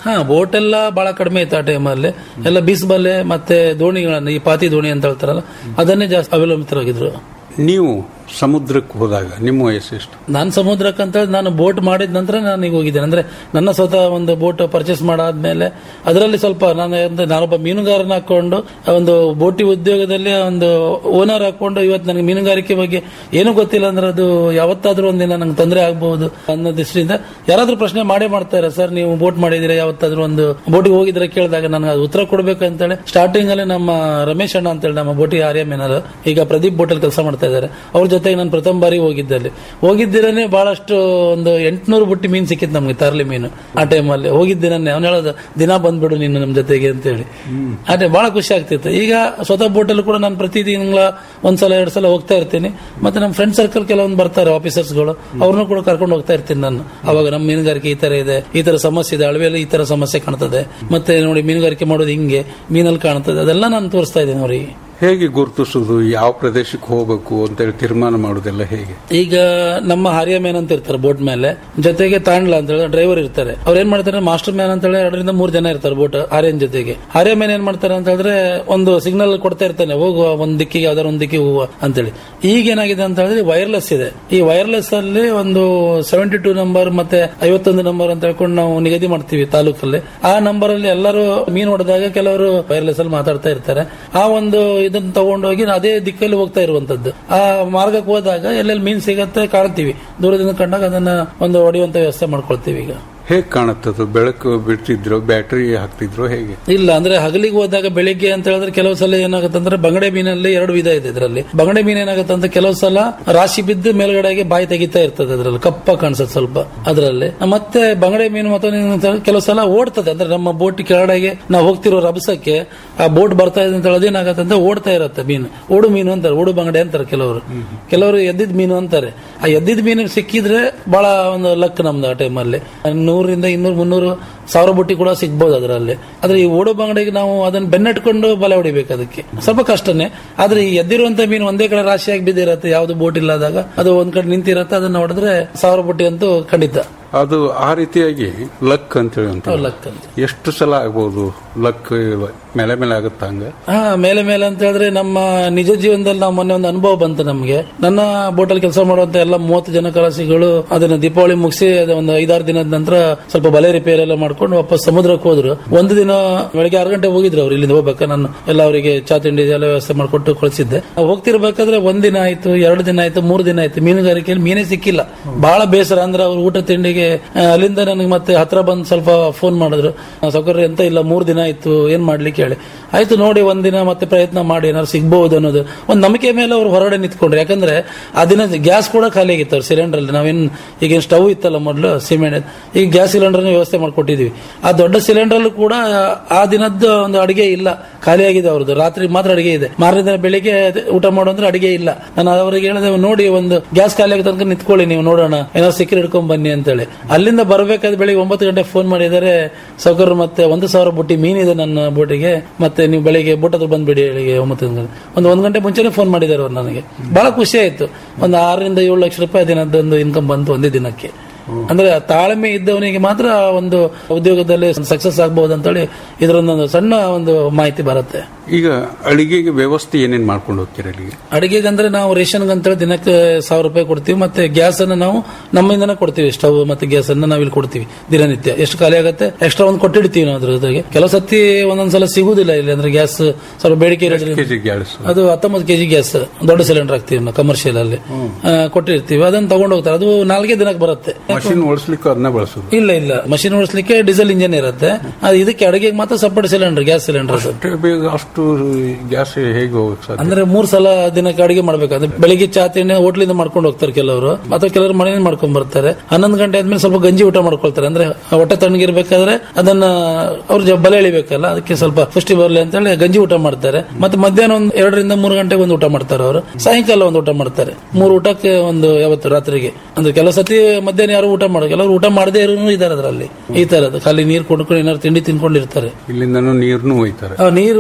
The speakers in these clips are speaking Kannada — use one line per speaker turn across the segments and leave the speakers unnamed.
ಹಾ ಬೋಟ್ ಎಲ್ಲ ಬಹಳ ಕಡಿಮೆ ಇತ್ತು ಆ ಟೈಮಲ್ಲಿ ಎಲ್ಲ ಬೀಸ್ಬಲ್ಲೆ ಮತ್ತೆ ದೋಣಿಗಳನ್ನ ಈ ಪಾತಿ ದೋಣಿ ಅಂತ ಹೇಳ್ತಾರಲ್ಲ ಅದನ್ನೇ ಜಾಸ್ತಿ ಅವಲಂಬಿತರಾಗಿದ್ರು
ನೀವು ಸಮುದ್ರಕ್ಕೆ ಹೋದಾಗ ನಿಮ್ಮ ವಯಸ್ಸು ಎಷ್ಟು
ನಾನು ಸಮುದ್ರಕ್ಕೆ ಅಂತ ಹೇಳಿ ನಾನು ಬೋಟ್ ಮಾಡಿದ ನಂತರ ನಾನು ಈಗ ಹೋಗಿದ್ದೇನೆ ಅಂದ್ರೆ ನನ್ನ ಸ್ವತಃ ಒಂದು ಬೋಟ್ ಪರ್ಚೇಸ್ ಮಾಡಾದ್ಮೇಲೆ ಅದರಲ್ಲಿ ಸ್ವಲ್ಪ ನಾನು ಅಂದ್ರೆ ನಾನೊಬ್ಬ ಮೀನುಗಾರನ ಹಾಕೊಂಡು ಒಂದು ಬೋಟಿ ಉದ್ಯೋಗದಲ್ಲಿ ಒಂದು ಓನರ್ ಹಾಕೊಂಡು ಇವತ್ತು ನನಗೆ ಮೀನುಗಾರಿಕೆ ಬಗ್ಗೆ ಏನೂ ಗೊತ್ತಿಲ್ಲ ಅಂದ್ರೆ ಅದು ಯಾವತ್ತಾದ್ರೂ ಒಂದಿನ ನಂಗೆ ತೊಂದರೆ ಆಗಬಹುದು ಅನ್ನೋ ದೃಷ್ಟಿಯಿಂದ ಯಾರಾದ್ರೂ ಪ್ರಶ್ನೆ ಮಾಡೇ ಮಾಡ್ತಾರೆ ಸರ್ ನೀವು ಬೋಟ್ ಮಾಡಿದಿರಾ ಯಾವತ್ತಾದ್ರೂ ಒಂದು ಬೋಟಿಗೆ ಹೋಗಿದ್ರೆ ಕೇಳಿದಾಗ ನನಗೆ ಅದು ಉತ್ತರ ಕೊಡ್ಬೇಕಂತೇಳಿ ಸ್ಟಾರ್ಟಿಂಗ್ ಅಲ್ಲಿ ನಮ್ಮ ರಮೇಶ್ ಅಣ್ಣ ಅಂತೇಳಿ ನಮ್ಮ ಬೋಟಿ ಆರ್ಯ ಮೇನರ್ ಈಗ ಪ್ರದೀಪ್ ಬೋಟಲ್ ಕೆಲಸ ಮಾಡ್ತಾ ಇದ್ದಾರೆ ಅವ್ರ ಜೊತೆಗೆ ನಾನು ಪ್ರಥಮ ಬಾರಿ ಹೋಗಿದ್ದಲ್ಲಿ ಹೋಗಿದ್ದಿರನೇ ಬಹಳಷ್ಟು ಒಂದು ಎಂಟ್ನೂರು ಬುಟ್ಟಿ ಮೀನು ಸಿಕ್ಕಿತ್ತು ನಮ್ಗೆ ತರ್ಲಿ ಮೀನು ಆ ಟೈಮಲ್ಲಿ ಹೋಗಿದ್ದಿರನೇ ಅವ್ನು ಹೇಳೋದು ದಿನ ಬಂದ್ಬಿಡು ನೀನು ನಮ್ಮ ಜೊತೆಗೆ ಅಂತೇಳಿ ಅದೇ ಬಹಳ ಖುಷಿ ಆಗ್ತಿತ್ತು ಈಗ ಸ್ವತಃ ಬೋಟಲ್ಲಿ ಕೂಡ ನಾನು ಪ್ರತಿ ತಿಂಗಳ ಒಂದ್ಸಲ ಎರಡು ಸಲ ಹೋಗ್ತಾ ಇರ್ತೀನಿ ಮತ್ತೆ ನಮ್ಮ ಫ್ರೆಂಡ್ ಸರ್ಕಲ್ ಕೆಲವೊಂದು ಬರ್ತಾರೆ ಆಫೀಸರ್ಸ್ಗಳು ಅವ್ರನ್ನೂ ಕೂಡ ಕರ್ಕೊಂಡು ಹೋಗ್ತಾ ಇರ್ತೀನಿ ನಾನು ಅವಾಗ ನಮ್ಮ ಮೀನುಗಾರಿಕೆ ಈ ತರ ಇದೆ ಈ ತರ ಸಮಸ್ಯೆ ಇದೆ ಅಳವೆಯಲ್ಲಿ ಈ ತರ ಸಮಸ್ಯೆ ಕಾಣ್ತದೆ ಮತ್ತೆ ನೋಡಿ ಮೀನುಗಾರಿಕೆ ಮಾಡೋದು ಹಿಂಗೆ ಮೀನಲ್ಲಿ ಕಾಣ್ತದೆ ಅದೆಲ್ಲ ನಾನು ತೋರಿಸ್ತಾ ಇದ್ದೀನಿ ಅವರಿಗೆ
ಹೇಗೆ ಗುರುತಿಸುವುದು ಯಾವ ಪ್ರದೇಶಕ್ಕೆ ಹೋಗಬೇಕು ಅಂತೇಳಿ ತೀರ್ಮಾನ ಮಾಡುವುದೆಲ್ಲ ಹೇಗೆ
ಈಗ ನಮ್ಮ ಹಾರಿಯ ಮ್ಯಾನ್ ಅಂತ ಇರ್ತಾರೆ ಬೋಟ್ ಮೇಲೆ ಜೊತೆಗೆ ತಾಂಡ್ಲ ಅಂತ ಹೇಳಿ ಡ್ರೈವರ್ ಇರ್ತಾರೆ ಅವ್ರು ಏನ್ ಮಾಡ್ತಾರೆ ಮಾಸ್ಟರ್ ಮ್ಯಾನ್ ಅಂತ ಹೇಳಿ ಎರಡರಿಂದ ಮೂರು ಜನ ಇರ್ತಾರೆ ಬೋಟ್ ಆರ್ಯನ್ ಜೊತೆಗೆ ಆರ್ಯ ಮ್ಯಾನ್ ಏನ್ ಮಾಡ್ತಾರೆ ಅಂತ ಹೇಳಿದ್ರೆ ಒಂದು ಸಿಗ್ನಲ್ ಕೊಡ್ತಾ ಇರ್ತಾನೆ ಹೋಗುವ ಒಂದ್ ದಿಕ್ಕಿಗೆ ಯಾವ್ದಾರ ಒಂದ್ ದಿಕ್ಕಿಗೆ ಹೋಗುವ ಅಂತೇಳಿ ಈಗ ಏನಾಗಿದೆ ಅಂತ ಹೇಳಿದ್ರೆ ವೈರ್ಲೆಸ್ ಇದೆ ಈ ವೈರ್ಲೆಸ್ ಅಲ್ಲಿ ಒಂದು ಸೆವೆಂಟಿ ಟೂ ನಂಬರ್ ಮತ್ತೆ ಐವತ್ತೊಂದು ನಂಬರ್ ಅಂತ ಹೇಳ್ಕೊಂಡು ನಾವು ನಿಗದಿ ಮಾಡ್ತೀವಿ ತಾಲೂಕಲ್ಲಿ ಆ ನಂಬರ್ ಅಲ್ಲಿ ಎಲ್ಲರೂ ಮೀನು ಹೊಡೆದಾಗ ಕೆಲವರು ವೈರ್ಲೆಸ್ ಅಲ್ಲಿ ಮಾತಾಡ್ತಾ ಇರ್ತಾರೆ ಆ ಒಂದು ಇದನ್ನ ತಗೊಂಡೋಗಿ ಅದೇ ದಿಕ್ಕಲ್ಲಿ ಹೋಗ್ತಾ ಇರುವಂತದ್ದು ಆ ಮಾರ್ಗಕ್ಕೆ ಹೋದಾಗ ಎಲ್ಲೆಲ್ಲಿ ಮೀನ್ ಸಿಗತ್ತೆ ಕಾಣ್ತೀವಿ ದೂರದಿಂದ ಕಂಡಾಗ ಅದನ್ನ ಒಂದು ಹೊಡೆಯುವಂತ ವ್ಯವಸ್ಥೆ ಮಾಡ್ಕೊಳ್ತೀವಿ ಈಗ
ಹೇಗೆ ಕಾಣುತ್ತದು ಬೆಳಕು ಬಿಡ್ತಿದ್ರು ಬ್ಯಾಟ್ರಿ ಹಾಕ್ತಿದ್ರು ಹೇಗೆ
ಇಲ್ಲ ಅಂದ್ರೆ ಹಗಲಿಗೆ ಹೋದಾಗ ಬೆಳಿಗ್ಗೆ ಅಂತ ಹೇಳಿದ್ರೆ ಕೆಲವು ಸಲ ಏನಾಗುತ್ತೆ ಅಂದ್ರೆ ಬಂಗಡೆ ಮೀನಲ್ಲಿ ಎರಡು ವಿಧ ಇದೆ ಇದರಲ್ಲಿ ಬಂಗಡೆ ಮೀನ್ ಏನಾಗುತ್ತೆ ಅಂತ ಕೆಲವು ಸಲ ರಾಶಿ ಬಿದ್ದು ಮೇಲ್ಗಡೆಗೆ ಬಾಯಿ ತೆಗಿತಾ ಇರ್ತದೆ ಅದರಲ್ಲಿ ಕಪ್ಪ ಕಾಣಿಸುತ್ತೆ ಸ್ವಲ್ಪ ಅದರಲ್ಲಿ ಮತ್ತೆ ಬಂಗಡೆ ಮೀನು ಮತ್ತೆ ಕೆಲವು ಸಲ ಓಡ್ತದೆ ಅಂದ್ರೆ ನಮ್ಮ ಬೋಟ್ ಕೆಳಗಡೆಗೆ ನಾವು ಹೋಗ್ತಿರೋ ರಭಸಕ್ಕೆ ಆ ಬೋಟ್ ಬರ್ತಾ ಇದೆ ಅಂತ ಹೇಳೋದು ಏನಾಗುತ್ತೆ ಅಂತ ಓಡ್ತಾ ಇರುತ್ತೆ ಮೀನು ಓಡು ಮೀನು ಅಂತಾರೆ ಓಡು ಬಂಗಡೆ ಅಂತಾರೆ ಕೆಲವರು ಕೆಲವರು ಎದ್ದಿದ್ ಮೀನು ಅಂತಾರೆ ಆ ಎದ್ದಿದ್ ಮೀನು ಸಿಕ್ಕಿದ್ರೆ ಬಹಳ ಒಂದು ಲಕ್ ನಮ್ದು ಆ ಟೈಮಲ್ಲಿ ನೂರರಿಂದ ಇನ್ನೂರು ಮುನ್ನೂರು ಸಾವಿರ ಬುಟ್ಟಿ ಕೂಡ ಸಿಗ್ಬೋದು ಅದರಲ್ಲಿ ಆದ್ರೆ ಈ ಓಡೋ ಬಂಗಡಿಗೆ ನಾವು ಅದನ್ನ ಬೆನ್ನಟ್ಕೊಂಡು ಬಲೆ ಹೊಡಿಬೇಕು ಅದಕ್ಕೆ ಸ್ವಲ್ಪ ಕಷ್ಟನೇ ಆದ್ರೆ ಈ ಎದ್ದಿರುವಂತ ಮೀನು ಒಂದೇ ಕಡೆ ರಾಶಿಯಾಗಿ ಬಿದ್ದಿರತ್ತೆ ಯಾವ್ದು ಬೋಟ್ ಇಲ್ಲದಾಗ ಅದು ಒಂದ್ ಕಡೆ ನಿಂತಿರತ್ತೆ ಅದನ್ನ ಹೊಡೆದ್ರೆ ಸಾವಿರ ಬುಟ್ಟಿ ಅಂತೂ ಖಂಡಿತ
ಅದು ಆ ರೀತಿಯಾಗಿ ಲಕ್ ಅಂತೇಳಿ ಅಂತ
ಲಕ್ ಅಂತ
ಎಷ್ಟು ಸಲ ಆಗ್ಬೋದು ಲಕ್ ಮೇಲೆ ಮೇಲೆ ಆಗುತ್ತಾ ಹಂಗ
ಹಾ ಮೇಲೆ ಮೇಲೆ ಅಂತ ಹೇಳಿದ್ರೆ ನಮ್ಮ ನಿಜ ಜೀವನದಲ್ಲಿ ನಾವು ಮೊನ್ನೆ ಒಂದು ಅನುಭವ ಬಂತು ನಮ್ಗೆ ನನ್ನ ಬೋಟಲ್ ಕೆಲಸ ಮಾಡುವಂತ ಎಲ್ಲ ಮೂವತ್ತು ಜನ ಕಲಾಸಿಗಳು ಅದನ್ನ ದೀಪಾವಳಿ ಮುಗಿಸಿ ಒಂದು ಐದಾರು ದಿನದ ನಂತರ ಸ್ವಲ್ಪ ಬಲೆ ರಿಪೇರ್ ಎಲ್ಲ ಮಾಡ್ಕೊಂಡು ವಾಪಸ್ ಸಮುದ್ರಕ್ಕೆ ಹೋದ್ರು ಒಂದು ದಿನ ಬೆಳಗ್ಗೆ ಆರು ಗಂಟೆ ಹೋಗಿದ್ರು ಅವ್ರು ಇಲ್ಲಿಂದ ಹೋಗ್ಬೇಕಾ ನಾನು ಎಲ್ಲ ಅವರಿಗೆ ಚಾ ತಿಂಡಿ ಎಲ್ಲ ವ್ಯವಸ್ಥೆ ಮಾಡ್ಕೊಟ್ಟು ಕಳಿಸಿದ್ದೆ ಹೋಗ್ತಿರ್ಬೇಕಾದ್ರೆ ಒಂದ್ ದಿನ ಆಯ್ತು ಎರಡು ದಿನ ಆಯ್ತು ಮೂರು ದಿನ ಆಯ್ತು ಮೀನುಗಾರಿಕೆಯಲ್ಲಿ ಮೀನೇ ಸಿಕ್ಕಿಲ್ಲ ಬಹಳ ಬೇಸರ ಅಂದ್ರೆ ಅವ್ರು ಊಟ ತಿಂಡಿಗೆ ಆ, ಅಲ್ಲಿಂದ ನನಗೆ ಮತ್ತೆ ಹತ್ರ ಬಂದು ಸ್ವಲ್ಪ ಫೋನ್ ಮಾಡಿದ್ರು ಸೌಕರ್ಯ ಎಂತ ಇಲ್ಲ ಮೂರು ದಿನ ಆಯ್ತು ಏನ್ ಮಾಡ್ಲಿಕ್ಕೆ ಹೇಳಿ ಆಯ್ತು ನೋಡಿ ಒಂದಿನ ಮತ್ತೆ ಪ್ರಯತ್ನ ಮಾಡಿ ಏನಾದ್ರು ಸಿಗ್ಬಹುದು ಅನ್ನೋದು ಒಂದು ನಂಬಿಕೆ ಮೇಲೆ ಅವ್ರು ಹೊರಗಡೆ ನಿಂತ್ಕೊಂಡ್ರು ಯಾಕಂದ್ರೆ ಆ ದಿನ ಗ್ಯಾಸ್ ಕೂಡ ಖಾಲಿ ಆಗಿತ್ತು ಅವ್ರ ಸಿಲಿಂಡರ್ ಅಲ್ಲಿ ನಾವೇನ್ ಈಗ ಸ್ಟವ್ ಇತ್ತಲ್ಲ ಮೊದಲು ಸಿಮೆಂಟ್ ಈಗ ಗ್ಯಾಸ್ ಸಿಲಿಂಡರ್ ವ್ಯವಸ್ಥೆ ಮಾಡ್ಕೊಟ್ಟಿದೀವಿ ಆ ದೊಡ್ಡ ಸಿಲಿಂಡರ್ ಅಲ್ಲೂ ಕೂಡ ಆ ದಿನದ್ದು ಒಂದು ಅಡಿಗೆ ಇಲ್ಲ ಖಾಲಿ ಆಗಿದೆ ಅವ್ರದ್ದು ರಾತ್ರಿ ಮಾತ್ರ ಅಡಿಗೆ ಇದೆ ಮಾರನೇ ದಿನ ಬೆಳಿಗ್ಗೆ ಅದೇ ಊಟ ಮಾಡೋ ಅಂದ್ರೆ ಅಡಿಗೆ ಇಲ್ಲ ನಾನು ಅವರಿಗೆ ಹೇಳಿದೆ ನೋಡಿ ಒಂದು ಗ್ಯಾಸ್ ಖಾಲಿ ಆಗ ತನಕ ನಿಂತ್ಕೊಳ್ಳಿ ನೀವು ನೋಡೋಣ ಏನಾದ್ರು ಸಿಕ್ಕರೆ ಹಿಡ್ಕೊಂಡ್ ಬನ್ನಿ ಅಂತೇಳಿ ಅಲ್ಲಿಂದ ಬರ್ಬೇಕಾದ್ರೆ ಬೆಳಿಗ್ಗೆ ಒಂಬತ್ತು ಗಂಟೆ ಫೋನ್ ಮಾಡಿದರೆ ಸೌಕರ್ಯ ಮತ್ತೆ ಒಂದು ಸಾವಿರ ಬುಟ್ಟಿ ಮೀನಿದೆ ನನ್ನ ಬೋಟಿಗೆ ಮತ್ತೆ ನೀವು ಬೆಳಿಗ್ಗೆ ಬೋಟ್ ಹತ್ರ ಬಂದ್ಬಿಡಿ ಬೆಳಿಗ್ಗೆ ಒಂಬತ್ತು ಗಂಟೆ ಒಂದು ಒಂದ್ ಗಂಟೆ ಮುಂಚೆನೆ ಫೋನ್ ಮಾಡಿದ್ದಾರೆ ಅವ್ರು ನನಗೆ ಬಹಳ ಖುಷಿ ಆಯ್ತು ಒಂದು ಆರರಿಂದ ಏಳು ಲಕ್ಷ ರೂಪಾಯಿ ದಿನದೊಂದು ಇನ್ಕಮ್ ಬಂತು ಒಂದೇ ದಿನಕ್ಕೆ ಅಂದ್ರೆ ತಾಳ್ಮೆ ಇದ್ದವನಿಗೆ ಮಾತ್ರ ಒಂದು ಉದ್ಯೋಗದಲ್ಲಿ ಸಕ್ಸಸ್ ಆಗಬಹುದು ಅಂತೇಳಿ ಇದರೊಂದೊಂದು ಸಣ್ಣ ಒಂದು ಮಾಹಿತಿ ಬರುತ್ತೆ
ಈಗ ಅಡಿಗೆಗೆ ವ್ಯವಸ್ಥೆ ಏನೇನ್ ಮಾಡ್ಕೊಂಡು ಹೋಗ್ತೀರ ಅಲ್ಲಿಗೆ
ಅಡಿಗೆಗೆ ಅಂದ್ರೆ ನಾವು ರೇಷನ್ ಅಂತೇಳಿ ದಿನಕ್ಕೆ ಸಾವಿರ ರೂಪಾಯಿ ಕೊಡ್ತೀವಿ ಮತ್ತೆ ಗ್ಯಾಸ್ ಅನ್ನು ನಾವು ನಮ್ಮಿಂದನೇ ಕೊಡ್ತೀವಿ ಸ್ಟವ್ ಮತ್ತೆ ಗ್ಯಾಸ್ ಅನ್ನ ನಾವಿಲ್ಲಿ ಕೊಡ್ತೀವಿ ದಿನನಿತ್ಯ ಎಷ್ಟು ಖಾಲಿ ಆಗುತ್ತೆ ಎಕ್ಸ್ಟ್ರಾ ಒಂದು ಕೊಟ್ಟಿಡ್ತೀವಿ ನಾವು ಅದ್ರ ಜೊತೆಗೆ ಕೆಲವು ಸತಿ ಒಂದೊಂದ್ಸಲ ಸಿಗುದಿಲ್ಲ ಇಲ್ಲಿ ಅಂದ್ರೆ ಗ್ಯಾಸ್ ಸ್ವಲ್ಪ ಬೇಡಿಕೆ ಇರೋದ್ರಿಂದ
ಕೆಜಿ ಗ್ಯಾಸ್
ಅದು ಹತ್ತೊಂಬತ್ತು ಕೆಜಿ ಗ್ಯಾಸ್ ದೊಡ್ಡ ಸಿಲಿಂಡರ್ ಹಾಕ್ತೀವಿ ನಾವು ಕಮರ್ಷಿಯಲ್ ಅಲ್ಲಿ ಆ, ಕೊಟ್ಟಿರ್ತೀವಿ ಅದನ್ನ ತಗೊಂಡು ಹೋಗ್ತಾರೆ ಅದು ನಾಲ್ಕೇ ದಿನಕ್ಕೆ ಬರುತ್ತೆ
ಮಷಿನ್ ಓಡಿಸ್ಲಿಕ್ಕೆ ಅದನ್ನ ಬಳಸೋದು
ಇಲ್ಲ ಇಲ್ಲ ಮಷಿನ್ ಓಡಿಸ್ಲಿಕ್ಕೆ ಡೀಸೆಲ್ ಇಂಜಿನ್ ಇರುತ್ತೆ ಅದು ಇದಕ್ಕೆ ಅಡಿಗೆಗೆ ಮಾತ್ರ ಸಪರೇಟ್ ಸಿಲಿಂಡರ್ ಗ್ಯಾಸ್ ಸಿಲಿಂಡರ್ ಅದು
ಅಷ್ಟೇ ಬೇಗ ಅಷ್ಟು ಗ್ಯಾಸ್ ಹೇಗೆ ಹೋಗಕ್ ಸಾಧ್ಯ
ಅಂದ್ರೆ ಮೂರ್ ಸಲ ದಿನಕ್ಕೆ ಅಡಿಗೆ ಮಾಡ್ಬೇಕಾದ್ರೆ ಬೆಳಿಗ್ಗೆ ಚಾ ತಿಂಡಿ ಹೋಟ್ಲಿಂದ ಮಾಡ್ಕೊಂಡು ಹೋಗ್ತಾರೆ ಕೆಲವರು ಅಥವಾ ಕೆಲವರು ಮನೆಯಿಂದ ಮಾಡ್ಕೊಂಡ್ ಬರ್ತಾರೆ ಹನ್ನೊಂದು ಗಂಟೆ ಆದ್ಮೇಲೆ ಸ್ವಲ್ಪ ಗಂಜಿ ಊಟ ಮಾಡ್ಕೊಳ್ತಾರೆ ಅಂದ್ರೆ ಹೊಟ್ಟೆ ತಣ್ಣಗಿರ್ಬೇಕಾದ್ರೆ ಅದನ್ನ ಅವ್ರ ಜ- ಬಲೆ ಎಳಿಬೇಕಲ್ಲ ಅದಕ್ಕೆ ಸ್ವಲ್ಪ ಪುಷ್ಟಿ ಬರಲಿ ಅಂತ ಹೇಳಿ ಗಂಜಿ ಊಟ ಮಾಡ್ತಾರೆ ಮತ್ತೆ ಮಧ್ಯಾಹ್ನ ಒಂದು ಎರಡರಿಂದ ಮೂರು ಗಂಟೆಗೆ ಒಂದು ಊಟ ಮಾಡ್ತಾರೆ ಅವರು ಸಾಯಂಕಾಲ ಒಂದು ಊಟ ಮಾಡ್ತಾರೆ ಮೂರು ಊಟಕ್ಕೆ ಒಂದು ಯಾವತ್ತು ರಾತ್ರಿಗೆ ಅಂದ್ರೆ ಕೆಲವು ಸತಿ ಮಧ್ಯಾಹ್ನ ಯಾರು ಊಟ ಮಾಡೋ ಕೆಲವರು ಊಟ ಮಾಡದೇ ಇರೋನು ಇದಾರೆ ಅದರಲ್ಲಿ ಈ ತರದ್ದು ಖಾಲಿ ನೀರು ಕೊಂಡ್ಕೊಂಡು ಏನಾದ್ರು ತಿಂಡಿ ತಿನ್ಕೊಂಡಿರ್ತಾರೆ
ಇಲ್ಲಿಂದನೂ ನೀರ್ನು ಒಯ್ತಾರೆ
ಆ ನೀರು ಆಮೇಲೆ